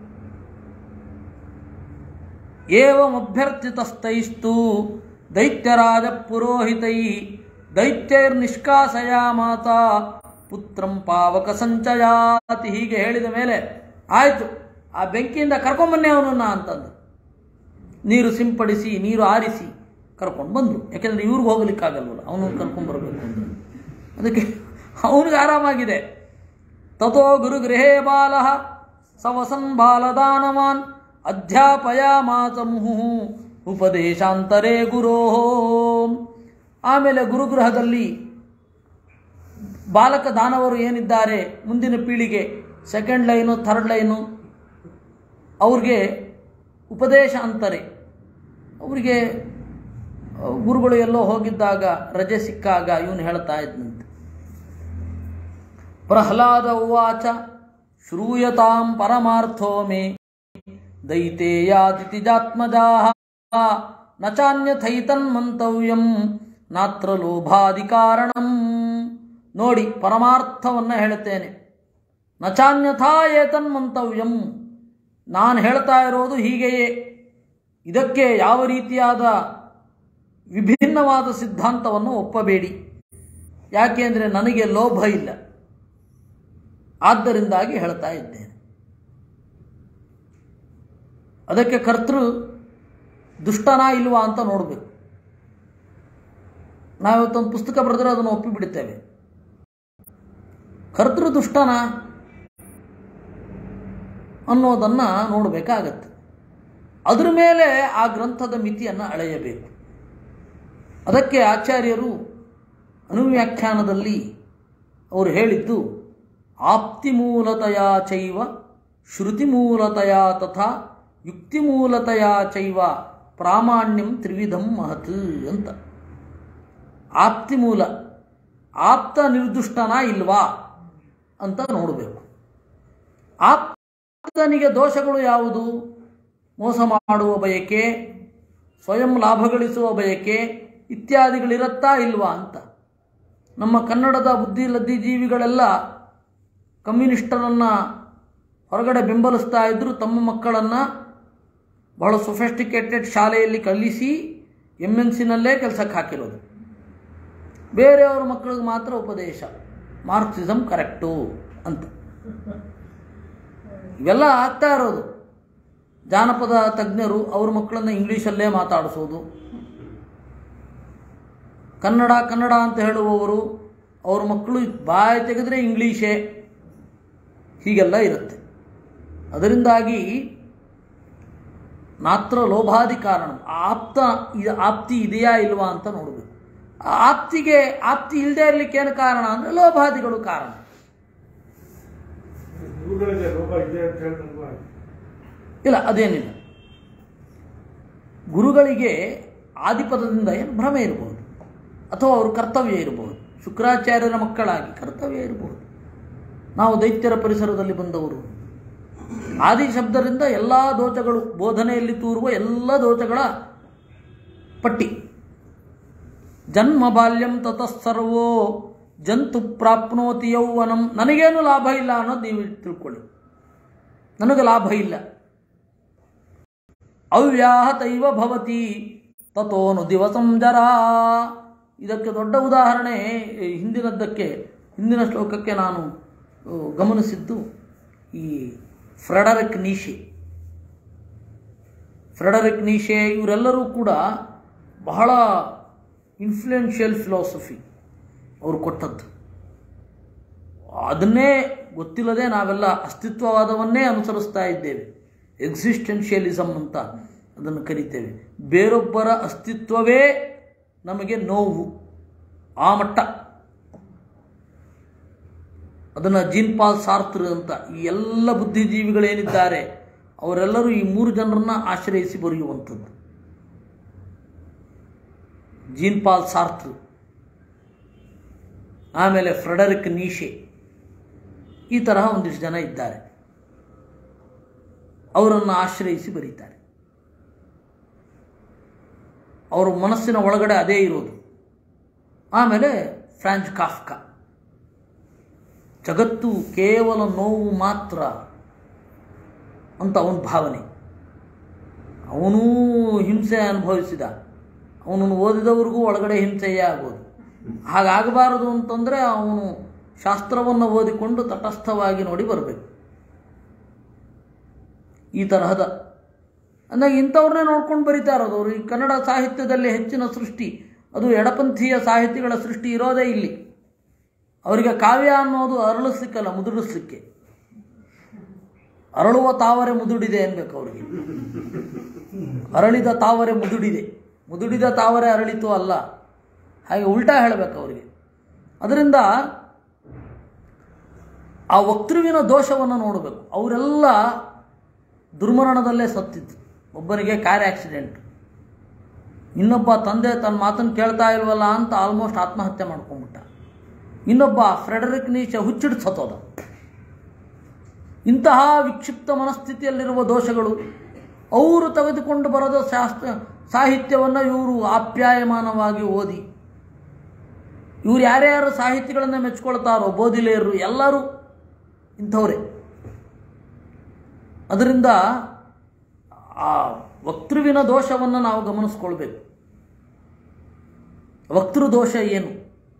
ಏವಮಭ್ಯರ್ಥಿತಸ್ತೈಸ್ತು ದೈತ್ಯರಾಜ ಪುರೋಹಿತೈ ದೈತ್ಯೈರ್ನಿಷ್ಕಾಸಯ ಮಾತಾ ಪುತ್ರಂ ಪಾವಕ ಸಂಚಯಾತಿ ಹೀಗೆ ಹೇಳಿದ ಮೇಲೆ ಆಯಿತು ಆ ಬೆಂಕಿಯಿಂದ ಕರ್ಕೊಂಬನ್ನಿ ಅವನನ್ನು ಅಂತಂದು ನೀರು ಸಿಂಪಡಿಸಿ ನೀರು ಆರಿಸಿ ಕರ್ಕೊಂಡು ಬಂದರು ಯಾಕೆಂದರೆ ಇವ್ರಿಗೆ ಹೋಗ್ಲಿಕ್ಕಾಗಲ್ವಲ್ಲ ಅವನು ಕರ್ಕೊಂಡ್ಬರ್ಬೇಕು ಅಂತ ಅದಕ್ಕೆ ಅವನಿಗೆ ಆರಾಮಾಗಿದೆ ತಥೋ ಗುರುಗೃಹೇ ಬಾಲ ಸವಸನ್ ಬಾಲದಾನವಾನ್ ಅಧ್ಯಾಪಯ ಮಾತಮುಹು ಉಪದೇಶಾಂತರೇ ಗುರೋ ಆಮೇಲೆ ಗುರುಗೃಹದಲ್ಲಿ ಬಾಲಕ ದಾನವರು ಏನಿದ್ದಾರೆ ಮುಂದಿನ ಪೀಳಿಗೆ ಸೆಕೆಂಡ್ ಲೈನು ಥರ್ಡ್ ಲೈನು ಅವ್ರಿಗೆ ಉಪದೇಶ ಅಂತಾರೆ ಅವರಿಗೆ ಆ, ಗುರುಗಳು ಎಲ್ಲೋ ಹೋಗಿದ್ದಾಗ ರಜೆ ಸಿಕ್ಕಾಗ ಇವನು ಹೇಳ್ತಾ ಇದ್ನಂತೆ ಪ್ರಹ್ಲಾದ ಉವಾಚ ಶ್ರೂಯತಾಂ ಪರಮಾರ್ಥೋ ಮೇ ದೈತೇಯಾದಿತಿ ಜಾತ್ಮಜಾ ನ ಚಾನ್ಯಥೈತನ್ಮಂತವ್ಯಂ ನಾತ್ರ ಲೋಭಾದಿ ಕಾರಣಂ ನೋಡಿ ಪರಮಾರ್ಥವನ್ನು ಹೇಳುತ್ತೇನೆ ನ ಚಾನ್ಯಥಾ ಏತನ್ಮಂತವ್ಯಂ ನಾನು ಹೇಳ್ತಾ ಇರೋದು ಹೀಗೆಯೇ ಇದಕ್ಕೆ ಯಾವ ರೀತಿಯಾದ ವಿಭಿನ್ನವಾದ ಸಿದ್ಧಾಂತವನ್ನು ಒಪ್ಪಬೇಡಿ ಯಾಕೆ ಅಂದರೆ ನನಗೆ ಲೋಭ ಇಲ್ಲ ಆದ್ದರಿಂದಾಗಿ ಹೇಳ್ತಾ ಇದ್ದೇನೆ ಅದಕ್ಕೆ ಕರ್ತೃ ದುಷ್ಟನಾ ಇಲ್ವಾ ಅಂತ ನೋಡಬೇಕು ನಾವಿವತ್ತೊಂದು ಪುಸ್ತಕ ಬರೆದ್ರೆ ಅದನ್ನು ಒಪ್ಪಿಬಿಡ್ತೇವೆ ಕರ್ತೃ ದುಷ್ಟನಾ ಅನ್ನೋದನ್ನು ನೋಡಬೇಕಾಗತ್ತೆ ಅದರ ಮೇಲೆ ಆ ಗ್ರಂಥದ ಮಿತಿಯನ್ನು ಅಳೆಯಬೇಕು ಅದಕ್ಕೆ ಆಚಾರ್ಯರು ಅನುವ್ಯಾಖ್ಯಾನದಲ್ಲಿ ಅವರು ಹೇಳಿದ್ದು ಆಪ್ತಿಮೂಲತೆಯ ಚೈವ ಶ್ರುತಿಮೂಲತೆಯ ತಥಾ ಯುಕ್ತಿಮೂಲತೆಯ ಚೈವ ಪ್ರಾಮಾಣ್ಯಂ ತ್ರಿವಿಧಂ ಮಹತ್ ಅಂತ ಆಪ್ತಿಮೂಲ ಆಪ್ತ ನಿರ್ದುಷ್ಟನ ಇಲ್ವಾ ಅಂತ ನೋಡಬೇಕು ಆಪ್ತನಿಗೆ ದೋಷಗಳು ಯಾವುದು ಮೋಸ ಮಾಡುವ ಬಯಕೆ ಸ್ವಯಂ ಲಾಭ ಗಳಿಸುವ ಬಯಕೆ ಇತ್ಯಾದಿಗಳಿರುತ್ತಾ ಇಲ್ವಾ ಅಂತ ನಮ್ಮ ಕನ್ನಡದ ಬುದ್ಧಿ ಲದ್ದಿ ಜೀವಿಗಳೆಲ್ಲ ಕಮ್ಯುನಿಸ್ಟರನ್ನು ಹೊರಗಡೆ ಬೆಂಬಲಿಸ್ತಾ ಇದ್ದರು ತಮ್ಮ ಮಕ್ಕಳನ್ನು ಬಹಳ ಸೊಫೆಸ್ಟಿಕೇಟೆಡ್ ಶಾಲೆಯಲ್ಲಿ ಕಲಿಸಿ ಎಮ್ ಎನ್ ಸಿನಲ್ಲೇ ಕೆಲಸಕ್ಕೆ ಹಾಕಿರೋದು ಬೇರೆಯವ್ರ ಮಕ್ಕಳಿಗೆ ಮಾತ್ರ ಉಪದೇಶ ಮಾರ್ಕ್ಸಿಸಮ್ ಕರೆಕ್ಟು ಅಂತ ಇವೆಲ್ಲ ಆಗ್ತಾ ಇರೋದು ಜಾನಪದ ತಜ್ಞರು ಅವ್ರ ಮಕ್ಕಳನ್ನ ಇಂಗ್ಲೀಷಲ್ಲೇ ಮಾತಾಡಿಸೋದು ಕನ್ನಡ ಕನ್ನಡ ಅಂತ ಹೇಳುವವರು ಅವ್ರ ಮಕ್ಕಳು ಬಾಯಿ ತೆಗೆದ್ರೆ ಇಂಗ್ಲೀಷೇ ಹೀಗೆಲ್ಲ ಇರುತ್ತೆ ಅದರಿಂದಾಗಿ ನಾತ್ರ ಲೋಭಾದಿ ಕಾರಣ ಆಪ್ತ ಇದು ಆಪ್ತಿ ಇದೆಯಾ ಇಲ್ವಾ ಅಂತ ನೋಡಬೇಕು ಆ ಆಪ್ತಿಗೆ ಆಪ್ತಿ ಇಲ್ಲದೆ ಇರಲಿಕ್ಕೆ ಏನು ಕಾರಣ ಅಂದರೆ ಲೋಭಾದಿಗಳು ಕಾರಣ ಗುರುಗಳಿಗೆ ಲೋಭ ಇದೆ ಅಂತ ಹೇಳ್ದಂಗೂ ಆಯ್ತು. ಇಲ್ಲ ಅದೇನಿಲ್ಲ ಗುರುಗಳಿಗೆ ಆದಿಪದದಿಂದ ಏನು ಭ್ರಮೆ ಇರಬಹುದು ಅಥವಾ ಅವರು ಕರ್ತವ್ಯ ಇರಬಹುದು ಶುಕ್ರಾಚಾರ್ಯರ ಮಕ್ಕಳಾಗಿ ಕರ್ತವ್ಯ ಇರಬಹುದು ನಾವು ದೈತ್ಯರ ಪರಿಸರದಲ್ಲಿ ಬಂದವರು ಆದಿ ಶಬ್ದದಿಂದ ಎಲ್ಲ ದೋಷಗಳು ಬೋಧನೆಯಲ್ಲಿ ತೂರುವ ಎಲ್ಲ ದೋಷಗಳ ಪಟ್ಟಿ ಜನ್ಮ ಬಾಲ್ಯಂ ತತಃಸರ್ವೋ ಜಂತು ಪ್ರಾಪ್ನೋತಿ ಯೌವನಂ ನನಗೇನು ಲಾಭ ಇಲ್ಲ ಅನ್ನೋದು ನೀವು ತಿಳ್ಕೊಳ್ಳಿ ನನಗೆ ಲಾಭ ಇಲ್ಲ ಅವ್ಯಾಹತೈವ ಭವತಿ ತಥೋನು ದಿವಸಂ ಜರಾ ಇದಕ್ಕೆ ದೊಡ್ಡ ಉದಾಹರಣೆ ಈ ಹಿಂದಿನದ್ದಕ್ಕೆ ಹಿಂದಿನ ಶ್ಲೋಕಕ್ಕೆ ನಾನು ಆ, ಗಮನಿಸಿದ್ದು ಈ ಫ್ರೆಡರಿಕ್ ನೀಶೆ ಫ್ರೆಡರಿಕ್ ನೀಶೆ ಇವರೆಲ್ಲರೂ ಕೂಡ ಬಹಳ ಇನ್ಫ್ಲೂಯೆನ್ಷಿಯಲ್ ಫಿಲಾಸಫಿ ಅವರು ಕೊಟ್ಟದ್ದು ಅದನ್ನೇ ಗೊತ್ತಿಲ್ಲದೆ ನಾವೆಲ್ಲ ಅಸ್ತಿತ್ವವಾದವನ್ನೇ ಅನುಸರಿಸ್ತಾ ಇದ್ದೇವೆ ಎಕ್ಸಿಸ್ಟೆನ್ಷಿಯಲಿಸಮ್ ಅಂತ ಅದನ್ನು ಕರಿತೇವೆ ಬೇರೊಬ್ಬರ ಅಸ್ತಿತ್ವವೇ ನಮಗೆ ನೋವು ಆ ಮಟ್ಟ ಅದನ್ನು ಜೀನ್ ಪಾಲ್ ಸಾರ್ತ್ರ ಅಂತ ಈ ಎಲ್ಲ ಬುದ್ಧಿಜೀವಿಗಳೇನಿದ್ದಾರೆ ಅವರೆಲ್ಲರೂ ಈ ಮೂರು ಜನರನ್ನ ಆಶ್ರಯಿಸಿ ಬರೆಯುವಂಥದ್ದು ಜೀನ್ ಪಾಲ್ ಸಾರ್ತ್ರ ಆಮೇಲೆ ಫ್ರೆಡರಿಕ್ ನೀಶೆ ಈ ತರಹ ಒಂದಿಷ್ಟು ಜನ ಇದ್ದಾರೆ ಅವರನ್ನು ಆಶ್ರಯಿಸಿ ಬರೀತಾರೆ ಅವರ ಮನಸ್ಸಿನ ಒಳಗಡೆ ಅದೇ ಇರೋದು ಆಮೇಲೆ ಫ್ರಾಂಚ್ ಕಾಫ್ಕಾ ಜಗತ್ತು ಕೇವಲ ನೋವು ಮಾತ್ರ ಅಂತ ಅವನ ಭಾವನೆ ಅವನೂ ಹಿಂಸೆ ಅನುಭವಿಸಿದ ಅವನನ್ನು ಓದಿದವ್ರಿಗೂ ಒಳಗಡೆ ಹಿಂಸೆಯೇ ಆಗೋದು ಹಾಗಾಗಬಾರದು ಅಂತಂದರೆ ಅವನು ಶಾಸ್ತ್ರವನ್ನು ಓದಿಕೊಂಡು ತಟಸ್ಥವಾಗಿ ನೋಡಿ ಬರಬೇಕು ಈ ತರಹದ ಅಂದಾಗ ಇಂಥವ್ರನ್ನೇ ನೋಡ್ಕೊಂಡು ಬರಿತಾ ಇರೋದು ಅವರು ಈ ಕನ್ನಡ ಸಾಹಿತ್ಯದಲ್ಲಿ ಹೆಚ್ಚಿನ ಸೃಷ್ಟಿ ಅದು ಎಡಪಂಥೀಯ ಸಾಹಿತಿಗಳ ಸೃಷ್ಟಿ ಇರೋದೇ ಇಲ್ಲಿ ಅವರಿಗೆ ಕಾವ್ಯ ಅನ್ನೋದು ಅರಳಿಸ್ಲಿಕ್ಕಲ್ಲ ಮುದುಡಿಸ್ಲಿಕ್ಕೆ ಅರಳುವ ತಾವರೆ ಮುದುಡಿದೆ ಅನ್ಬೇಕು ಅವರಿಗೆ ಅರಳಿದ ತಾವರೆ ಮುದುಡಿದೆ ಮುದುಡಿದ ತಾವರೆ ಅರಳಿತು ಅಲ್ಲ ಹಾಗೆ ಉಲ್ಟಾ ಹೇಳಬೇಕು ಅವರಿಗೆ ಅದರಿಂದ ಆ ವಕ್ತೃವಿನ ದೋಷವನ್ನು ನೋಡಬೇಕು ಅವರೆಲ್ಲ ದುರ್ಮರಣದಲ್ಲೇ ಸತ್ತಿದ್ದು ಒಬ್ಬನಿಗೆ ಕಾರ್ ಆಕ್ಸಿಡೆಂಟ್ ಇನ್ನೊಬ್ಬ ತಂದೆ ತನ್ನ ಮಾತನ್ನು ಕೇಳ್ತಾ ಇಲ್ವಲ್ಲ ಅಂತ ಆಲ್ಮೋಸ್ಟ್ ಆತ್ಮಹತ್ಯೆ ಮಾಡ್ಕೊಂಡ್ಬಿಟ್ಟ ಇನ್ನೊಬ್ಬ ಫ್ರೆಡರಿಕ್ ನೀಚ ಹುಚ್ಚಿಡ್ ಸತ್ತೋದ ಇಂತಹ ವಿಕ್ಷಿಪ್ತ ಮನಸ್ಥಿತಿಯಲ್ಲಿರುವ ದೋಷಗಳು ಅವರು ತೆಗೆದುಕೊಂಡು ಬರೋದ ಶಾಸ್ತ್ರ ಸಾಹಿತ್ಯವನ್ನು ಇವರು ಆಪ್ಯಾಯಮಾನವಾಗಿ ಓದಿ ಇವ್ರು ಯಾರ್ಯಾರು ಸಾಹಿತ್ಯಗಳನ್ನು ಮೆಚ್ಕೊಳ್ತಾರೋ ಬೋಧಿಲೆಯರು ಎಲ್ಲರೂ ಇಂಥವರೇ ಅದರಿಂದ ಆ ವಕ್ತೃವಿನ ದೋಷವನ್ನು ನಾವು ಗಮನಿಸ್ಕೊಳ್ಬೇಕು ವಕ್ತೃ ದೋಷ ಏನು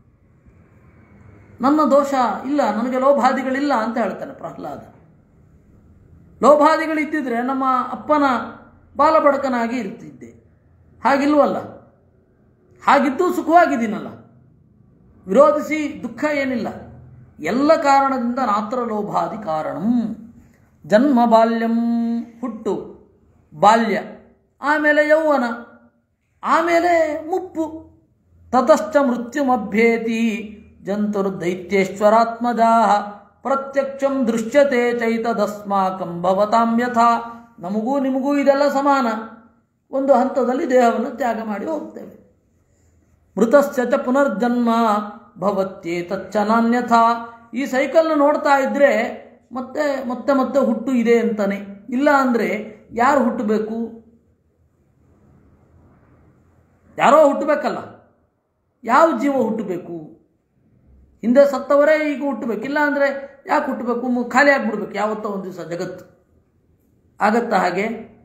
ನನ್ನ ದೋಷ ಇಲ್ಲ ನನಗೆ ಲೋಭಾದಿಗಳಿಲ್ಲ ಅಂತ ಹೇಳ್ತಾನೆ ಪ್ರಹ್ಲಾದ ಲೋಭಾದಿಗಳಿದ್ದಿದ್ರೆ ನಮ್ಮ ಅಪ್ಪನ ಬಾಲಬಡಕನಾಗಿ ಇರ್ತಿದ್ದೆ ಹಾಗಿಲ್ವಲ್ಲ ಹಾಗಿದ್ದು ಸುಖವಾಗಿದ್ದೀನಲ್ಲ ವಿರೋಧಿಸಿ ದುಃಖ ಏನಿಲ್ಲ ಎಲ್ಲ ಕಾರಣದಿಂದ ನಾತ್ರ ಲೋಭಾದಿ ಕಾರಣಂ ಜನ್ಮ ಬಾಲ್ಯಂ ಹುಟ್ಟು ಬಾಲ್ಯ ಆಮೇಲೆ ಯೌವನ ಆಮೇಲೆ ಮುಪ್ಪು ತತಶ್ಚ ಮೃತ್ಯುಮಭ್ಯೇತಿ ಜಂತುರ್ದೈತ್ಯೇಶ್ವರಾತ್ಮಜಾ ಪ್ರತ್ಯಕ್ಷಂ ದೃಶ್ಯತೆ ಚೈತದಸ್ಮಾಕಂ ಭವತಾಂ ಯಥಾ ನಮಗೂ ನಿಮಗೂ ಇದೆಲ್ಲ ಸಮಾನ ಒಂದು ಹಂತದಲ್ಲಿ ದೇಹವನ್ನು ತ್ಯಾಗ ಮಾಡಿ ಹೋಗ್ತೇವೆ ಮೃತಸ್ಯ ಚ ಪುನರ್ಜನ್ಮ ಭವತ್ಯೇತಚ್ಚ ನಾನ್ಯಥಾ ಈ ಸೈಕಲ್ನ ನೋಡ್ತಾ ಇದ್ದರೆ ಮತ್ತೆ ಮತ್ತೆ ಮತ್ತೆ ಹುಟ್ಟು ಇದೆ ಅಂತಾನೆ ಇಲ್ಲ ಅಂದರೆ ಯಾರು ಹುಟ್ಟಬೇಕು ಯಾರೋ ಹುಟ್ಟಬೇಕಲ್ಲ ಯಾವ ಜೀವ ಹುಟ್ಟಬೇಕು ಹಿಂದೆ ಸತ್ತವರೇ ಈಗ ಹುಟ್ಟಬೇಕು ಇಲ್ಲ ಅಂದರೆ ಯಾಕೆ ಹುಟ್ಟಬೇಕು ಮು- ಖಾಲಿ ಆಗಿಬಿಡ್ಬೇಕು ಯಾವತ್ತೋ ಒಂದು ದಿವಸ ಜಗತ್ತು ಆಗತ್ತಾ ಹಾಗೆ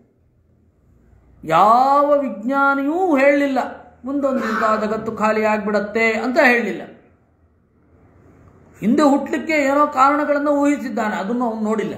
ಯಾವ ವಿಜ್ಞಾನಿಯೂ ಹೇಳಲಿಲ್ಲ ಮುಂದೊಂದು ದಿವಸ ಜಗತ್ತು ಖಾಲಿ ಆಗಿಬಿಡತ್ತೆ ಅಂತ ಹೇಳಲಿಲ್ಲ ಹಿಂದೆ ಹುಟ್ಟಲಿಕ್ಕೆ ಏನೋ ಕಾರಣಗಳನ್ನು ಊಹಿಸಿದ್ದಾನೆ ಅದನ್ನು ಅವನು ನೋಡಿಲ್ಲ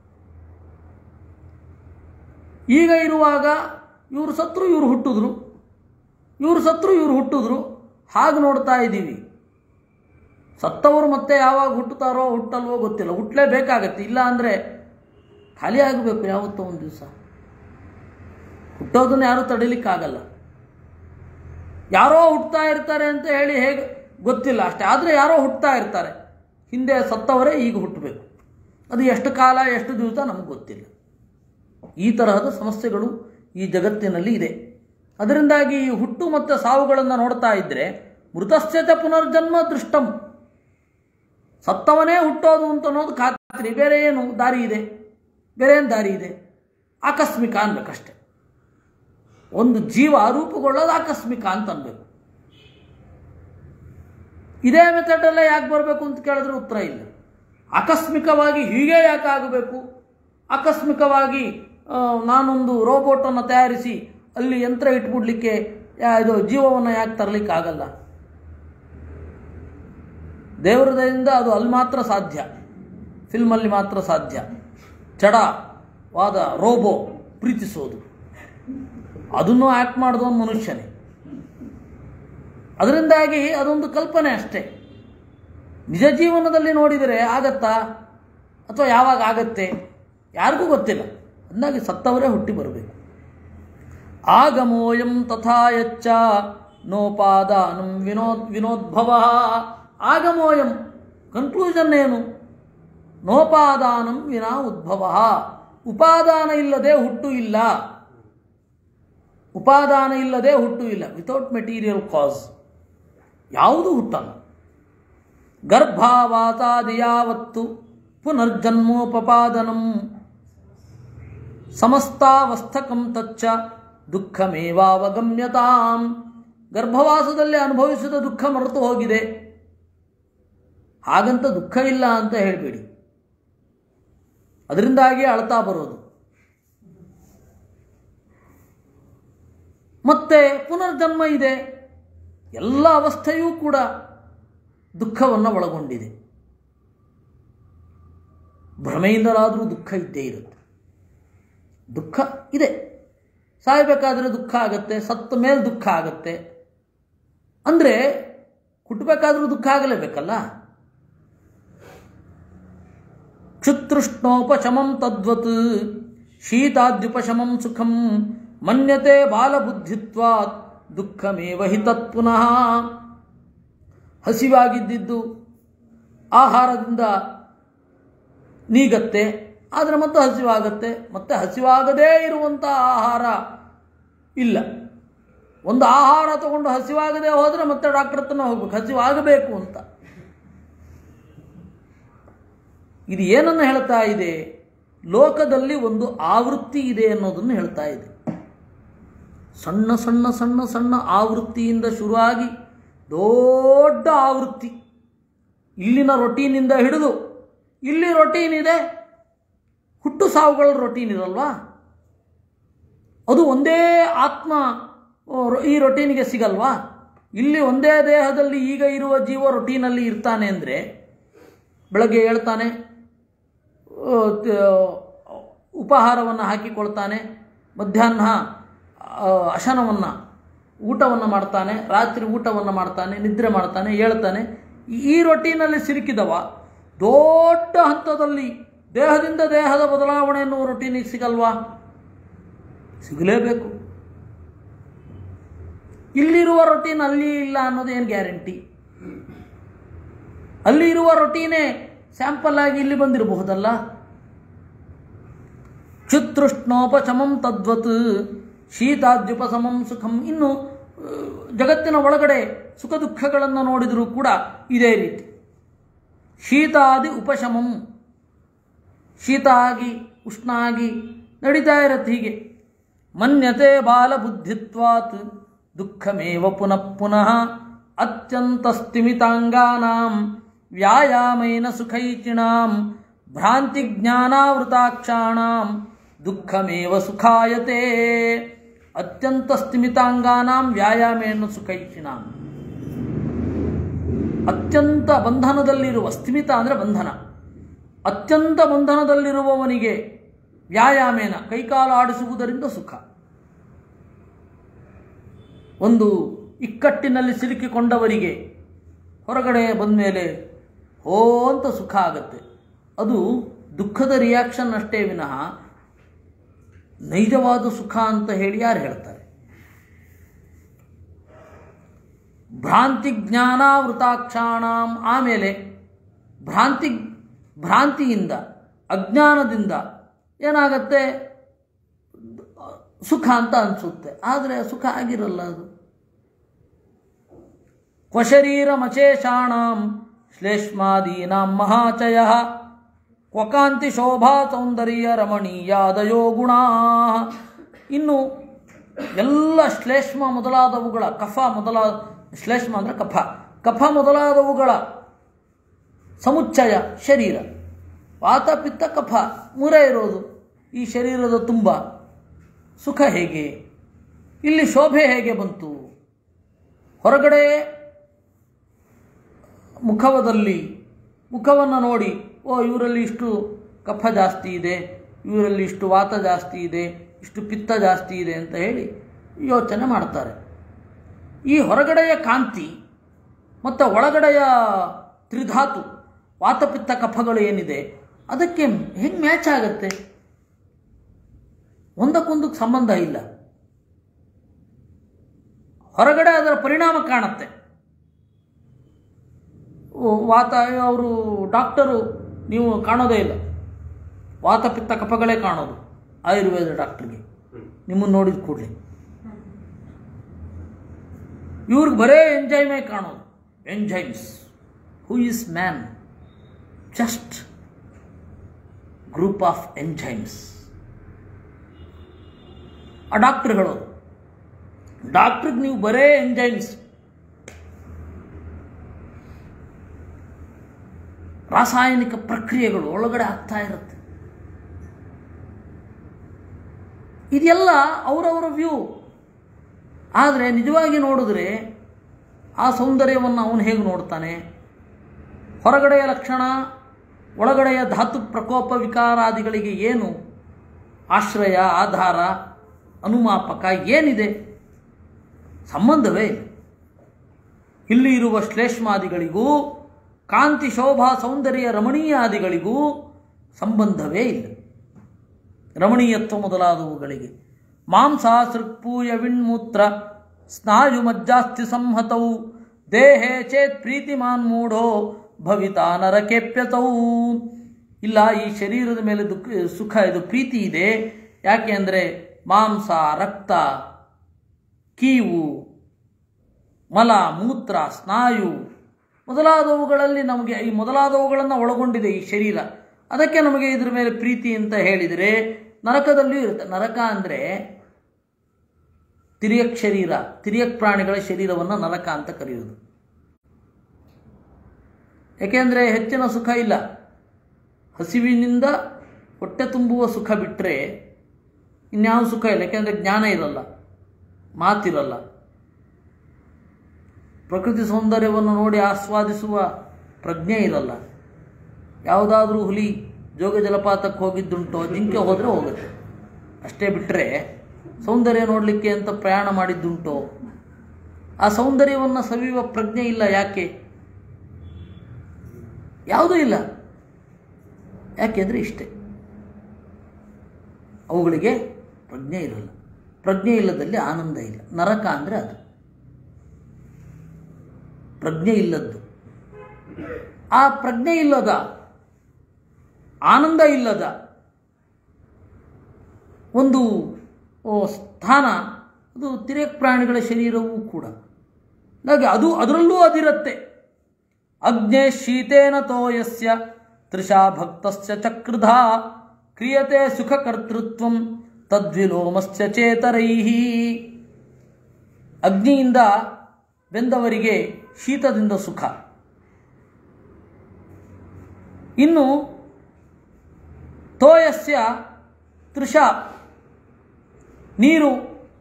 ಈಗ ಇರುವಾಗ ಇವರು ಸತ್ರು ಇವರು ಹುಟ್ಟಿದ್ರು ಇವರು ಸತ್ರು ಇವರು ಹುಟ್ಟಿದ್ರು ಹಾಗೆ ನೋಡ್ತಾ ಇದ್ದೀವಿ ಸತ್ತವರು ಮತ್ತೆ ಯಾವಾಗ ಹುಟ್ಟುತ್ತಾರೋ ಹುಟ್ಟಲ್ವೋ ಗೊತ್ತಿಲ್ಲ ಹುಟ್ಟಲೇಬೇಕಾಗತ್ತೆ ಇಲ್ಲ ಅಂದರೆ ಖಾಲಿ ಆಗಬೇಕು ಯಾವತ್ತೋ ಒಂದು ದಿವಸ ಹುಟ್ಟೋದನ್ನು ಯಾರೂ ತಡಿಲಿಕ್ಕಾಗಲ್ಲ ಯಾರೋ ಹುಟ್ಟುತ್ತಾ ಇರ್ತಾರೆ ಅಂತ ಹೇಳಿ ಹೇಗೆ ಗೊತ್ತಿಲ್ಲ ಅಷ್ಟೇ ಆದರೆ ಯಾರೋ ಹುಟ್ಟುತ್ತಾ ಇರ್ತಾರೆ ಹಿಂದೆ ಸತ್ತವರೇ ಈಗ ಹುಟ್ಟಬೇಕು ಅದು ಎಷ್ಟು ಕಾಲ ಎಷ್ಟು ದಿವಸ ನಮಗೆ ಗೊತ್ತಿಲ್ಲ ಈ ತರಹದ ಸಮಸ್ಯೆಗಳು ಈ ಜಗತ್ತಿನಲ್ಲಿ ಇದೆ ಅದರಿಂದಾಗಿ ಈ ಹುಟ್ಟು ಮತ್ತು ಸಾವುಗಳನ್ನು ನೋಡ್ತಾ ಇದ್ದರೆ ಮೃತಶ್ಚ ಪುನರ್ಜನ್ಮ ದೃಷ್ಟಂ ಸತ್ತವನೇ ಹುಟ್ಟೋದು ಅಂತ ಅನ್ನೋದು ಖಾತ್ರಿ ಬೇರೆ ಏನು ದಾರಿ ಇದೆ ಬೇರೆ ಏನು ದಾರಿ ಇದೆ ಆಕಸ್ಮಿಕ ಅನ್ಬೇಕಷ್ಟೆ ಒಂದು ಜೀವ ರೂಪುಗೊಳ್ಳೋದು ಆಕಸ್ಮಿಕ ಅಂತ ಅನ್ಬೇಕು ಇದೇ ಮೆಥಡಲ್ಲೇ ಯಾಕೆ ಬರಬೇಕು ಅಂತ ಕೇಳಿದ್ರೆ ಉತ್ತರ ಇಲ್ಲ ಆಕಸ್ಮಿಕವಾಗಿ ಹೀಗೆ ಯಾಕೆ ಆಗಬೇಕು ಆಕಸ್ಮಿಕವಾಗಿ ಆ, ನಾನೊಂದು ರೋಬೋಟನ್ನು ತಯಾರಿಸಿ ಅಲ್ಲಿ ಯಂತ್ರ ಇಟ್ಬಿಡ್ಲಿಕ್ಕೆ ಯಾ- ಇದು ಜೀವವನ್ನು ಯಾಕೆ ತರಲಿಕ್ಕೆ ಆಗಲ್ಲ ದೇವರ ದಯೆಯಿಂದ ಅದು ಅಲ್ಲಿ ಮಾತ್ರ ಸಾಧ್ಯ ಫಿಲ್ಮಲ್ಲಿ ಮಾತ್ರ ಸಾಧ್ಯ ಜಡವಾದ ರೋಬೋ ಪ್ರೀತಿಸೋದು ಅದನ್ನು ಆ್ಯಕ್ಟ್ ಮಾಡಿದವನು ಮನುಷ್ಯನೇ ಅದರಿಂದಾಗಿ ಅದೊಂದು ಕಲ್ಪನೆ ಅಷ್ಟೇ ನಿಜ ಜೀವನದಲ್ಲಿ ನೋಡಿದರೆ ಆಗತ್ತಾ ಅಥವಾ ಯಾವಾಗ ಆಗತ್ತೆ ಯಾರಿಗೂ ಗೊತ್ತಿಲ್ಲ ಅಂದಾಗಿ ಸತ್ತವರೇ ಹುಟ್ಟಿ ಬರಬೇಕು ಆಗಮೋಯಂ ತಥಾ ಯಚ್ಚ ನೋಪಾದಾನಂ ವಿನೋದ್ ವಿನೋದ್ಭವ ಆಗಮೋಯಂ ಕನ್ಕ್ಲೂಷನ್ ಏನು ನೋಪಾದಾನಂ ವಿನಾ ಉದ್ಭವ ಉಪಾದಾನ ಇಲ್ಲದೆ ಹುಟ್ಟು ಇಲ್ಲ ಉಪಾದಾನ ಇಲ್ಲದೆ ಹುಟ್ಟು ಇಲ್ಲ ವಿತೌಟ್ ಮೆಟೀರಿಯಲ್ ಕಾಸ್ ಯಾವುದು ಹುಟ್ಟಲ್ಲ ಗರ್ಭಾವಾತಾದಿಯಾವತ್ತು ಪುನರ್ಜನ್ಮೋಪಪಾದನಂ ಸಮಸ್ತಾವಸ್ಥಕಂ ತಚ್ಚ ದುಃಖಮೇವಾವಗಮ್ಯತಾಂ ಗರ್ಭವಾಸದಲ್ಲಿ ಅನುಭವಿಸಿದ ದುಃಖ ಮರೆತು ಹೋಗಿದೆ ಹಾಗಂತ ದುಃಖ ಇಲ್ಲ ಅಂತ ಹೇಳಬೇಡಿ ಅದರಿಂದಾಗಿ ಅಳ್ತಾ ಬರೋದು ಮತ್ತೆ ಪುನರ್ಜನ್ಮ ಇದೆ ಎಲ್ಲ ಅವಸ್ಥೆಯೂ ಕೂಡ ದುಃಖವನ್ನು ಒಳಗೊಂಡಿದೆ ಭ್ರಮೆಯಿಂದಲಾದರೂ ದುಃಖ ಇದ್ದೇ ಇರುತ್ತೆ ದುಃಖ ಇದೆ ಸಾಯಬೇಕಾದ್ರೆ ದುಃಖ ಆಗತ್ತೆ ಸತ್ತ ಮೇಲೆ ದುಃಖ ಆಗತ್ತೆ ಅಂದರೆ ಹುಟ್ಟಬೇಕಾದ್ರೂ ದುಃಖ ಆಗಲೇಬೇಕಲ್ಲ ಕ್ಷುತೃಷ್ಣೋಪಶಮಂ ತದ್ವತ್ ಶೀತಾದ್ಯುಪಶಮಂ ಸುಖಂ ಮನ್ಯತೆ ಬಾಲಬುದ್ಧಿತ್ವಾತ್ ದುಃಖಮೇವ ಹಿ ತತ್ ಪುನಃ ಹಸಿವಾಗಿದ್ದಿದ್ದು ಆಹಾರದಿಂದ ನೀಗತ್ತೆ ಆದರೆ ಮತ್ತೆ ಹಸಿವಾಗುತ್ತೆ ಮತ್ತೆ ಹಸಿವಾಗದೇ ಇರುವಂಥ ಆಹಾರ ಇಲ್ಲ ಒಂದು ಆಹಾರ ತಗೊಂಡು ಹಸಿವಾಗದೇ ಹೋದರೆ ಮತ್ತೆ ಡಾಕ್ಟರ್ ಹತ್ರನೇ ಹೋಗ್ಬೇಕು ಹಸಿವಾಗಬೇಕು ಅಂತ ಇದು ಏನನ್ನು ಹೇಳ್ತಾ ಇದೆ ಲೋಕದಲ್ಲಿ ಒಂದು ಆವೃತ್ತಿ ಇದೆ ಅನ್ನೋದನ್ನು ಹೇಳ್ತಾ ಇದೆ ಸಣ್ಣ ಸಣ್ಣ ಸಣ್ಣ ಸಣ್ಣ ಆವೃತ್ತಿಯಿಂದ ಶುರುವಾಗಿ ದೊಡ್ಡ ಆವೃತ್ತಿ ಇಲ್ಲಿನ ರೊಟೀನಿಂದ ಹಿಡಿದು ಇಲ್ಲಿ ರೊಟೀನ್ ಇದೆ ಹುಟ್ಟು ಸಾವುಗಳ ರೊಟೀನ್ ಇರಲ್ವಾ ಅದು ಒಂದೇ ಆತ್ಮ ಆ, ರೊ- ಈ ರೊಟೀನಿಗೆ ಸಿಗಲ್ವಾ ಇಲ್ಲಿ ಒಂದೇ ದೇಹದಲ್ಲಿ ಈಗ ಇರುವ ಜೀವ ರೊಟೀನಲ್ಲಿ ಇರ್ತಾನೆ ಅಂದರೆ ಬೆಳಗ್ಗೆ ಹೇಳ್ತಾನೆ ಉಪಹಾರವನ್ನು ಹಾಕಿಕೊಳ್ತಾನೆ ಮಧ್ಯಾಹ್ನ ಅಶನವನ್ನು ಊಟವನ್ನು ಮಾಡ್ತಾನೆ ರಾತ್ರಿ ಊಟವನ್ನು ಮಾಡ್ತಾನೆ ನಿದ್ರೆ ಮಾಡ್ತಾನೆ ಹೇಳ್ತಾನೆ ಈ ರೊಟೀನಲ್ಲಿ ಸಿಲುಕಿದವ ದೊಡ್ಡ ಹಂತದಲ್ಲಿ ದೇಹದಿಂದ ದೇಹದ ಬದಲಾವಣೆ ಎನ್ನುವ ರೊಟೀನಿಗೆ ಸಿಗಲ್ವಾ ಸಿಗಲೇಬೇಕು ಇಲ್ಲಿರುವ ರೊಟೀನ್ ಅಲ್ಲಿ ಇಲ್ಲ ಅನ್ನೋದು ಏನು ಗ್ಯಾರಂಟಿ ಅಲ್ಲಿ ಇರುವ ರೊಟೀನೇ ಸ್ಯಾಂಪಲ್ ಆಗಿ ಇಲ್ಲಿ ಬಂದಿರಬಹುದಲ್ಲ ಕ್ಷುತೃಷ್ಣೋಪಶಮಂ ತದ್ವತ್ ಶೀತಾದ್ಯುಪಶಮಂ ಸುಖಂ ಇನ್ನು ಆ, ಜಗತ್ತಿನ ಒಳಗಡೆ ಸುಖ ದುಃಖಗಳನ್ನು ನೋಡಿದರೂ ಕೂಡ ಇದೇ ರೀತಿ ಶೀತಾದಿ ಉಪಶಮಂ ಶೀತ ಆಗಿ ಉಷ್ಣ ಆಗಿ ನಡೀತಾ ಇರತ್ತೆ ಹೀಗೆ ಮನ್ಯತೆ ಬಾಲಬುದ್ಧಿತ್ವಾತ್ ದುಃಖಮೇವ ಪುನಃ ಪುನಃ ಅತ್ಯಂತ ಸ್ಥಿಮಿತಾಂಗಾನಾಂ ವ್ಯಾಯಾಮೇನ ಸುಖೈಚಿಣಾಂ ಭ್ರಾಂತಿ ಜ್ಞಾನಾವೃತಾಕ್ಷಾಣಾಂ ದುಃಖಮೇವ ಸುಖಾಯತೆ ಅತ್ಯಂತ ಸ್ಥಿಮಿತಾಂಗಾನಾಂ ವ್ಯಾಯಾಮೇನ ಸುಖೈಚಿಣಾಂ ಅತ್ಯಂತ ಬಂಧನದಲ್ಲಿರುವ ಸ್ಥಿಮಿತ ಅಂದರೆ ಬಂಧನ ಅತ್ಯಂತ ಬಂಧನದಲ್ಲಿರುವವನಿಗೆ ವ್ಯಾಯಾಮೇನ ಕೈಕಾಲು ಆಡಿಸುವುದರಿಂದ ಸುಖ ಒಂದು ಇಕ್ಕಟ್ಟಿನಲ್ಲಿ ಸಿಲುಕಿಕೊಂಡವರಿಗೆ ಹೊರಗಡೆ ಬಂದ ಮೇಲೆ ಹೋ ಅಂತ ಸುಖ ಆಗುತ್ತೆ ಅದು ದುಃಖದ ರಿಯಾಕ್ಷನ್ ಅಷ್ಟೇ ವಿನಃ ನೈಜವಾದ ಸುಖ ಅಂತ ಹೇಳಿ ಯಾರು ಹೇಳ್ತಾರೆ ಭ್ರಾಂತಿ ಜ್ಞಾನಾವೃತಾಕ್ಷಾಣಾಂ ಆಮೇಲೆ ಭ್ರಾಂತಿ ಭ್ರಾಂತಿಯಿಂದ ಅಜ್ಞಾನದಿಂದ ಏನಾಗತ್ತೆ ಸುಖ ಅಂತ ಅನಿಸುತ್ತೆ ಆದರೆ ಸುಖ ಆಗಿರಲ್ಲ ಅದು ಕ್ವಶರೀರಮಶೇಷಾಣಾಂ ಶ್ಲೇಷ್ಮಾದೀನಾಂ ಮಹಾಚಯ ಕ್ವಕಾಂತಿ ಶೋಭಾ ಸೌಂದರ್ಯ ರಮಣೀಯಾದಯೋ ಗುಣಾ ಇನ್ನು ಎಲ್ಲ ಶ್ಲೇಷ್ಮ ಮೊದಲಾದವುಗಳ ಕಫ ಮೊದಲಾದ ಶ್ಲೇಷ್ಮ ಅಂದರೆ ಕಫ ಕಫ ಮೊದಲಾದವುಗಳ ಸಮುಚ್ಚಯ ಶರೀರ ವಾತ ಪಿತ್ತ ಕಫ ಮೂರೇ ಇರೋದು ಈ ಶರೀರದ ತುಂಬ ಸುಖ ಹೇಗೆ ಇಲ್ಲಿ ಶೋಭೆ ಹೇಗೆ ಬಂತು ಹೊರಗಡೆ ಮುಖವದಲ್ಲಿ ಮುಖವನ್ನು ನೋಡಿ ಓ ಇವರಲ್ಲಿ ಇಷ್ಟು ಕಫ ಜಾಸ್ತಿ ಇದೆ ಇವರಲ್ಲಿ ಇಷ್ಟು ವಾತ ಜಾಸ್ತಿ ಇದೆ ಇಷ್ಟು ಪಿತ್ತ ಜಾಸ್ತಿ ಇದೆ ಅಂತ ಹೇಳಿ ಯೋಚನೆ ಮಾಡ್ತಾರೆ ಈ ಹೊರಗಡೆಯ ಕಾಂತಿ ಮತ್ತು ಒಳಗಡೆಯ ತ್ರಿಧಾತು ವಾತಪಿತ್ತ ಕಫಗಳು ಏನಿದೆ ಅದಕ್ಕೆ ಹೆಂಗೆ ಮ್ಯಾಚ್ ಆಗತ್ತೆ ಒಂದಕ್ಕೊಂದಕ್ಕೆ ಸಂಬಂಧ ಇಲ್ಲ ಹೊರಗಡೆ ಅದರ ಪರಿಣಾಮ ಕಾಣುತ್ತೆ ಓ, ವಾತ ಅವರು ಡಾಕ್ಟರು ನೀವು ಕಾಣೋದೇ ಇಲ್ಲ ವಾತಪಿತ್ತ ಕಫಗಳೇ ಕಾಣೋದು ಆಯುರ್ವೇದ ಡಾಕ್ಟ್ರಿಗೆ ನಿಮ್ಮನ್ನು ನೋಡಿದ ಕೂಡಲೇ ಇವ್ರಿಗೆ ಬರೇ ಎಂಜೈಮೇ ಕಾಣೋದು enzymes who is man just group of enzymes ಆ ಡಾಕ್ಟ್ರ್ ಹೇಳೋದು ಡಾಕ್ಟ್ರಿಗೆ ನೀವು ಬರೇ ಎಂಜೈಮ್ಸ್ ರಾಸಾಯನಿಕ ಪ್ರಕ್ರಿಯೆಗಳು ಒಳಗಡೆ ಆಗ್ತಾ ಇರುತ್ತೆ ಇದೆಲ್ಲ ಅವರವರ ವ್ಯೂ ಆದರೆ ನಿಜವಾಗಿ ನೋಡಿದ್ರೆ ಆ ಸೌಂದರ್ಯವನ್ನು ಅವನು ಹೇಗೆ ನೋಡ್ತಾನೆ ಹೊರಗಡೆಯ ಲಕ್ಷಣ ಒಳಗಡೆಯ ಧಾತು ಪ್ರಕೋಪ ವಿಕಾರಾದಿಗಳಿಗೆ ಏನು ಆಶ್ರಯ ಆಧಾರ ಅನುಮಾಪಕ ಏನಿದೆ ಸಂಬಂಧವೇ ಇಲ್ಲ ಇಲ್ಲಿ ಇರುವ ಶ್ಲೇಷ್ಮಾದಿಗಳಿಗೂ ಕಾಂತಿ ಶೋಭಾ ಸೌಂದರ್ಯ ರಮಣೀಯಾದಿಗಳಿಗೂ ಸಂಬಂಧವೇ ಇಲ್ಲ ರಮಣೀಯತ್ವ ಮೊದಲಾದವುಗಳಿಗೆ ಮಾಂಸ ಸೃಕ್ಪೂಯ ವಿಣ್ಮೂತ್ರ ಸ್ನಾಯು ಮಜ್ಜಾಸ್ಥಿ ಸಂಹತೌ ದೇಹೇ ಚೇತ್ ಪ್ರೀತಿಮಾನ್ ಮೂಢೋ ಭವಿತಾ ನರಕೆಪ್ಯತೌ ಇಲ್ಲ ಈ ಶರೀರದ ಮೇಲೆ ದುಃಖ ಸುಖ ಇದು ಪ್ರೀತಿ ಇದೆ ಯಾಕೆ ಅಂದರೆ ಮಾಂಸ ರಕ್ತ ಕೀವು ಮಲ ಮೂತ್ರ ಸ್ನಾಯು ಮೊದಲಾದವುಗಳಲ್ಲಿ ನಮಗೆ ಈ ಮೊದಲಾದವುಗಳನ್ನು ಒಳಗೊಂಡಿದೆ ಈ ಶರೀರ ಅದಕ್ಕೆ ನಮಗೆ ಇದ್ರ ಮೇಲೆ ಪ್ರೀತಿ ಅಂತ ಹೇಳಿದರೆ ನರಕದಲ್ಲಿಯೂ ಇರುತ್ತೆ ನರಕ ಅಂದರೆ ತಿರಿಯಕ್ ಶರೀರ ತಿರಿಯಕ್ ಪ್ರಾಣಿಗಳ ಶರೀರವನ್ನು ನರಕ ಅಂತ ಕರೆಯುವುದು ಏಕೆಂದರೆ ಹೆಚ್ಚಿನ ಸುಖ ಇಲ್ಲ ಹಸಿವಿನಿಂದ ಹೊಟ್ಟೆ ತುಂಬುವ ಸುಖ ಬಿಟ್ಟರೆ ಇನ್ಯಾವ ಸುಖ ಇಲ್ಲ ಯಾಕೆಂದರೆ ಜ್ಞಾನ ಇರಲ್ಲ ಮಾತಿರಲ್ಲ ಪ್ರಕೃತಿ ಸೌಂದರ್ಯವನ್ನು ನೋಡಿ ಆಸ್ವಾದಿಸುವ ಪ್ರಜ್ಞೆ ಇರಲ್ಲ ಯಾವುದಾದ್ರೂ ಹುಲಿ ಜೋಗ ಜಲಪಾತಕ್ಕೆ ಹೋಗಿದ್ದುಂಟೋ ಜಿಂಕೆ ಹೋದರೆ ಹೋಗುತ್ತೆ ಅಷ್ಟೇ ಬಿಟ್ಟರೆ ಸೌಂದರ್ಯ ನೋಡಲಿಕ್ಕೆ ಅಂತ ಪ್ರಯಾಣ ಮಾಡಿದ್ದುಂಟೋ ಆ ಸೌಂದರ್ಯವನ್ನು ಸವಿಯುವ ಪ್ರಜ್ಞೆ ಇಲ್ಲ ಯಾಕೆ ಯಾವುದೂ ಇಲ್ಲ ಯಾಕೆಂದರೆ ಇಷ್ಟೇ ಅವುಗಳಿಗೆ ಪ್ರಜ್ಞೆ ಇರಲ್ಲ ಪ್ರಜ್ಞೆ ಇಲ್ಲದಲ್ಲಿ ಆನಂದ ಇಲ್ಲ ನರಕ ಅಂದರೆ ಅದು ಪ್ರಜ್ಞೆ ಇಲ್ಲದ್ದು ಆ ಪ್ರಜ್ಞೆ ಇಲ್ಲದ ಆನಂದ ಇಲ್ಲದ ಒಂದು ಓ, ಸ್ಥಾನ ಅದು ತಿರೇಕ್ ಪ್ರಾಣಿಗಳ ಶರೀರವೂ ಕೂಡ ಹಾಗೆ ಅದು ಅದರಲ್ಲೂ ಅದಿರುತ್ತೆ ಅಗ್ನೇ ಶೀತೇನ ತೋಯಸ್ಯ ತೃಷಾ ಭಕ್ತಸ್ಯ ಚಕ್ರಧ ಕ್ರಿಯತೆ ಸುಖಕರ್ತೃತ್ವಂ ತದ್ವಿಲೋಮಸ್ಯ ಚೇತರೈಹಿ ಅಗ್ನಿಯಿಂದ ಬೆಂದವರಿಗೆ ಶೀತದಿಂದ ಸುಖ ಇನ್ನು ತೋಯಸ್ಯ ತೃಷ ನೀರು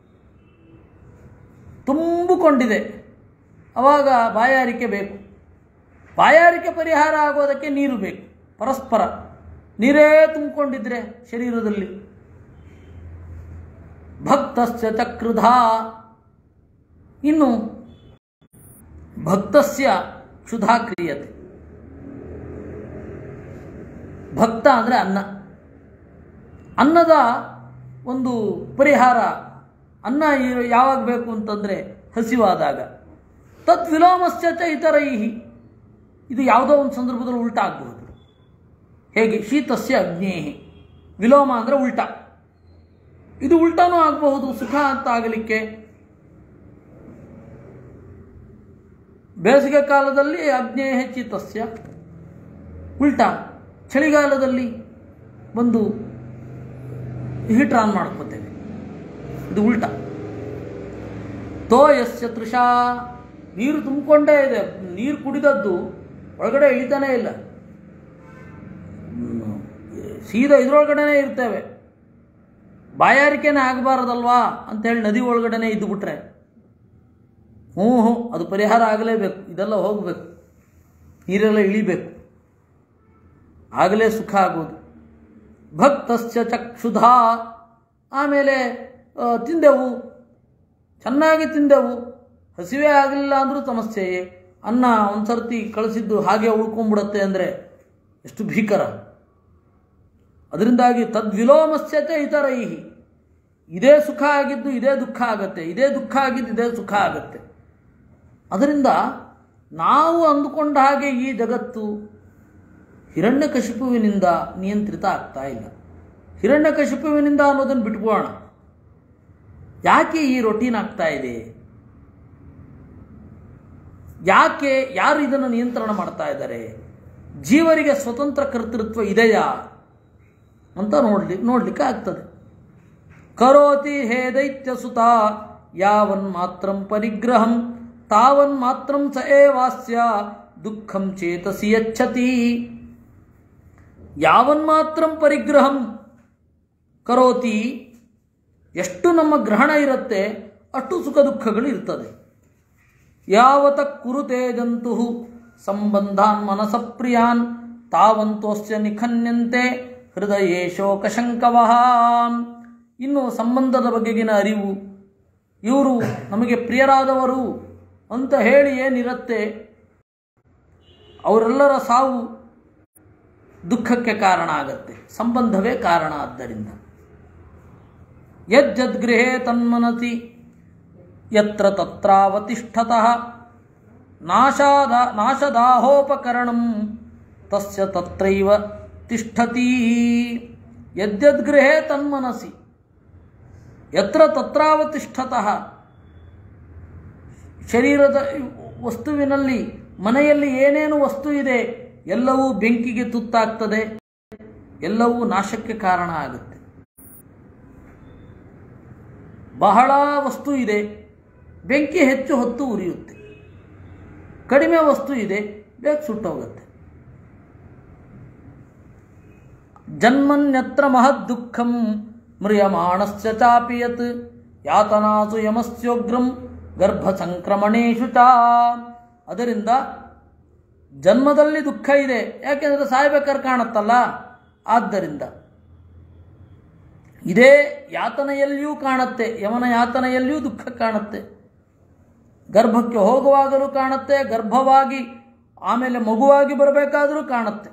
ತುಂಬಿಕೊಂಡಿದೆ ಆವಾಗ ಬಾಯಾರಿಕೆ ಬೇಕು ಬಾಯಾರಿಕೆ ಪರಿಹಾರ ಆಗೋದಕ್ಕೆ ನೀರು ಬೇಕು ಪರಸ್ಪರ ನೀರೇ ತುಂಬಿಕೊಂಡಿದ್ರೆ ಶರೀರದಲ್ಲಿ ಭಕ್ತಸ್ಯ ಚಕ್ರಧ ಇನ್ನು ಭಕ್ತಸ್ಯ ಕ್ಷುಧಾ ಕ್ರಿಯತೆ ಭಕ್ತ ಅಂದರೆ ಅನ್ನ ಅನ್ನದ ಒಂದು ಪರಿಹಾರ ಅನ್ನ ಈ- ಯಾವಾಗ ಬೇಕು ಅಂತಂದರೆ ಹಸಿವಾದಾಗ ತತ್ ವಿಲೋಮಸ್ಯ ಚ ಇತರೈಹಿ ಇದು ಯಾವುದೋ ಒಂದು ಸಂದರ್ಭದಲ್ಲಿ ಉಲ್ಟಾ ಆಗಬಹುದು ಹೇಗೆ ಶೀತಸ್ಯ ಅಗ್ನೇಹಿ ವಿಲೋಮ ಅಂದರೆ ಉಲ್ಟಾ ಇದು ಉಲ್ಟಾನೂ ಆಗಬಹುದು ಸುಖ ಅಂತ ಆಗಲಿಕ್ಕೆ ಬೇಸಿಗೆ ಕಾಲದಲ್ಲಿ ಅಗ್ನೇಯ ಶೀತಸ್ಯ ಉಲ್ಟಾ ಚಳಿಗಾಲದಲ್ಲಿ ಬಂದು ಹೀಟರ್ ಆನ್ ಮಾಡ್ಕೋತೇವೆ ಇದು ಉಲ್ಟಾ ತೋಯಸ್ಯ ತೃಷಾ ನೀರು ತುಂಬಿಕೊಂಡೇ ಇದೆ ನೀರು ಕುಡಿದದ್ದು ಒಳಗಡೆ ಇಳಿತಾನೇ ಇಲ್ಲ ಹ್ಮ್, ಸೀದಾ ಇದ್ರೊಳಗಡೆನೇ ಇರ್ತೇವೆ ಬಾಯಾರಿಕೆನೇ ಆಗಬಾರದಲ್ವಾ ಅಂತೇಳಿ ನದಿ ಒಳಗಡೆನೇ ಇದ್ದು ಬಿಟ್ರೆ ಹ್ಞೂ ಹ್ಞೂ ಅದು ಪರಿಹಾರ ಆಗಲೇಬೇಕು ಇದೆಲ್ಲ ಹೋಗಬೇಕು ನೀರೆಲ್ಲ ಇಳಿಬೇಕು ಆಗಲೇ ಸುಖ ಆಗೋದು ಭಕ್ತಸ್ಯ ಚಕ್ಷುಧಾ ಆಮೇಲೆ ಆ, ತಿಂದೆವು ಚೆನ್ನಾಗಿ ತಿಂದೆವು ಹಸಿವೆ ಆಗಲಿಲ್ಲ ಅಂದರೂ ಸಮಸ್ಯೆಯೇ ಅನ್ನ ಒಂದು ಸರ್ತಿ ಕಳಿಸಿದ್ದು ಹಾಗೆ ಉಳ್ಕೊಂಡ್ಬಿಡತ್ತೆ ಅಂದರೆ ಎಷ್ಟು ಭೀಕರ ಅದರಿಂದಾಗಿ ತದ್ವಿಲೋಮಸ್ಯತೆ ಇತರೈಹಿ ಇದೇ ಸುಖ ಆಗಿದ್ದು ಇದೇ ದುಃಖ ಆಗತ್ತೆ ಇದೇ ದುಃಖ ಆಗಿದ್ದು ಇದೇ ಸುಖ ಆಗತ್ತೆ ಅದರಿಂದ ನಾವು ಅಂದುಕೊಂಡ ಹಾಗೆ ಈ ಜಗತ್ತು ಹಿರಣ್ಯಕಶಿಪುವಿನಿಂದ ನಿಯಂತ್ರಿತ ಆಗ್ತಾ ಇಲ್ಲ ಹಿರಣ್ಯಕಶಿಪುವಿನಿಂದ ಅನ್ನೋದನ್ನು ಬಿಟ್ಬೋಣ ಯಾಕೆ ಈ ರೊಟೀನ್ ಆಗ್ತಾ ಇದೆ ಯಾಕೆ ಯಾರು ಇದನ್ನು ನಿಯಂತ್ರಣ ಮಾಡ್ತಾ ಇದ್ದಾರೆ ಜೀವರಿಗೆ ಸ್ವತಂತ್ರ ಕರ್ತೃತ್ವ ಇದೆಯಾ ಅಂತ ನೋಡ್ಲಿ ನೋಡ್ಲಿಕ್ಕೆ ಆಗ್ತದೆ ಕರೋತಿ ಹೇ ದೈತ್ಯ ಸುತ ಯಾವನ್ ಮಾತ್ರಂ ಪರಿಗ್ರಹಂ ತಾವನ್ ಮಾತ್ರಂ ಸ ಏವಾಸ್ಯ ದುಃಖಂ ಚೇತಸಿ ಯಚ್ಚತಿ ಯಾವನ್ ಮಾತ್ರಂ ಪರಿಗ್ರಹಂ ಕರೋತಿ ಎಷ್ಟು ನಮ್ಮ ಗ್ರಹಣ ಇರುತ್ತೆ ಅಷ್ಟು ಸುಖ ಶುಕದುಃಖಗಳು ಇರ್ತದೆ ಯಾವತ ಕುರುತೆ ಜಂತು ಸಂಬಂಧಾನ್ ಮನಸಪ್ರಿಯಾನ್ ತಾವಂತೋಸ್ಯ ನಿಖನ್ಯಂತೆ ಹೃದಯೇ ಶೋಕಶಂಕವಃ ಇನ್ನು ಸಂಬಂಧದ ಬಗೆಗಿನ ಅರಿವು ಇವರು ನಮಗೆ ಪ್ರಿಯರಾದವರು ಅಂತ ಹೇಳಿ ಏನಿರುತ್ತೆ ಅವರೆಲ್ಲರ ಸಾವು ದುಃಖಕ್ಕೆ ಕಾರಣ ಆಗತ್ತೆ ಸಂಬಂಧವೇ ಕಾರಣ ಆದ್ದರಿಂದ ಯಜ್ಜದ್ಗೃಹೇ ತನ್ಮನಸಿ ಯತ್ರ ತತ್ರಾವತಿಷ್ಠತಃ ನಾಶಾದ ನಾಶದಾಹೋಪಕರಣಂ ತಸ್ಯ ತತ್ರೈವ ತಿಷ್ಠತಿ ಯದ್ಯದ್ಗೃಹೇ ತನ್ಮನಸಿ ಯತ್ರ ತತ್ರಾವತಿಷ್ಠತಃ ಶರೀರದ ವಸ್ತುವಿನಲ್ಲಿ ಮನೆಯಲ್ಲಿ ಏನೇನು ವಸ್ತು ಇದೆ ಎಲ್ಲವೂ ಬೆಂಕಿಗೆ ತುತ್ತಾಗ್ತದೆ ಎಲ್ಲವೂ ನಾಶಕ್ಕೆ ಕಾರಣ ಆಗುತ್ತೆ ಬಹಳ ವಸ್ತು ಇದೆ ಬೆಂಕಿ ಹೆಚ್ಚು ಹೊತ್ತು ಉರಿಯುತ್ತೆ ಕಡಿಮೆ ವಸ್ತು ಇದೆ ಬೇಗ ಸುಟ್ಟೋಗುತ್ತೆ ಜನ್ಮನ್ಯತ್ರ ಮಹದ್ ದುಃಖಂ ಮ್ರಿಯಮಾಣಸ್ಯ ಚಾಪಿ ಯತ್ ಯಾತನಾಸು ಯಮಸ್ಯೋಗ್ರಂ ಗರ್ಭ ಸಂಕ್ರಮಣೇಶು ಚ ಅದರಿಂದ ಜನ್ಮದಲ್ಲಿ ದುಃಖ ಇದೆ ಯಾಕೆಂದರೆ ಸಾಯ್ಬೇಕಾದ್ರೆ ಕಾಣುತ್ತಲ್ಲ ಆದ್ದರಿಂದ ಇದೇ ಯಾತನೆಯಲ್ಲಿಯೂ ಕಾಣುತ್ತೆ ಯಮನ ಯಾತನೆಯಲ್ಲಿಯೂ ದುಃಖ ಕಾಣುತ್ತೆ ಗರ್ಭಕ್ಕೆ ಹೋಗುವಾಗಲೂ ಕಾಣುತ್ತೆ ಗರ್ಭವಾಗಿ ಆಮೇಲೆ ಮಗುವಾಗಿ ಬರಬೇಕಾದರೂ ಕಾಣುತ್ತೆ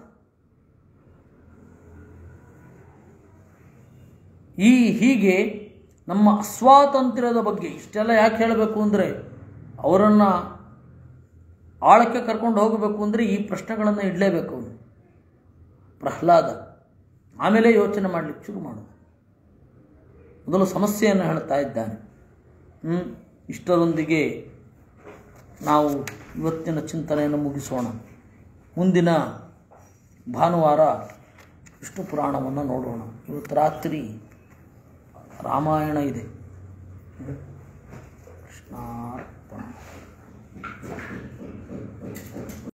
ಈ ಹೀಗೆ ನಮ್ಮ ಅಸ್ವಾತಂತ್ರ್ಯದ ಬಗ್ಗೆ ಇಷ್ಟೆಲ್ಲ ಯಾಕೆ ಹೇಳಬೇಕು ಅಂದರೆ ಅವರನ್ನು ಆಳಕ್ಕೆ ಕರ್ಕೊಂಡು ಹೋಗಬೇಕು ಅಂದರೆ ಈ ಪ್ರಶ್ನೆಗಳನ್ನು ಇಡಲೇಬೇಕು ಅವನು ಪ್ರಹ್ಲಾದ ಆಮೇಲೆ ಯೋಚನೆ ಮಾಡಲಿಕ್ಕೆ ಶುರು ಮಾಡೋದು ಮೊದಲು ಸಮಸ್ಯೆಯನ್ನು ಹೇಳ್ತಾ ಇದ್ದಾನೆ ಹ್ಞೂ ಇಷ್ಟರೊಂದಿಗೆ ನಾವು ಇವತ್ತಿನ ಚಿಂತನೆಯನ್ನು ಮುಗಿಸೋಣ ಮುಂದಿನ ಭಾನುವಾರ ವಿಷ್ಣು ಪುರಾಣವನ್ನು ನೋಡೋಣ ಇವತ್ತು ರಾತ್ರಿ ರಾಮಾಯಣ ಇದೆ ಕೃಷ್ಣಾರ್ಪಣ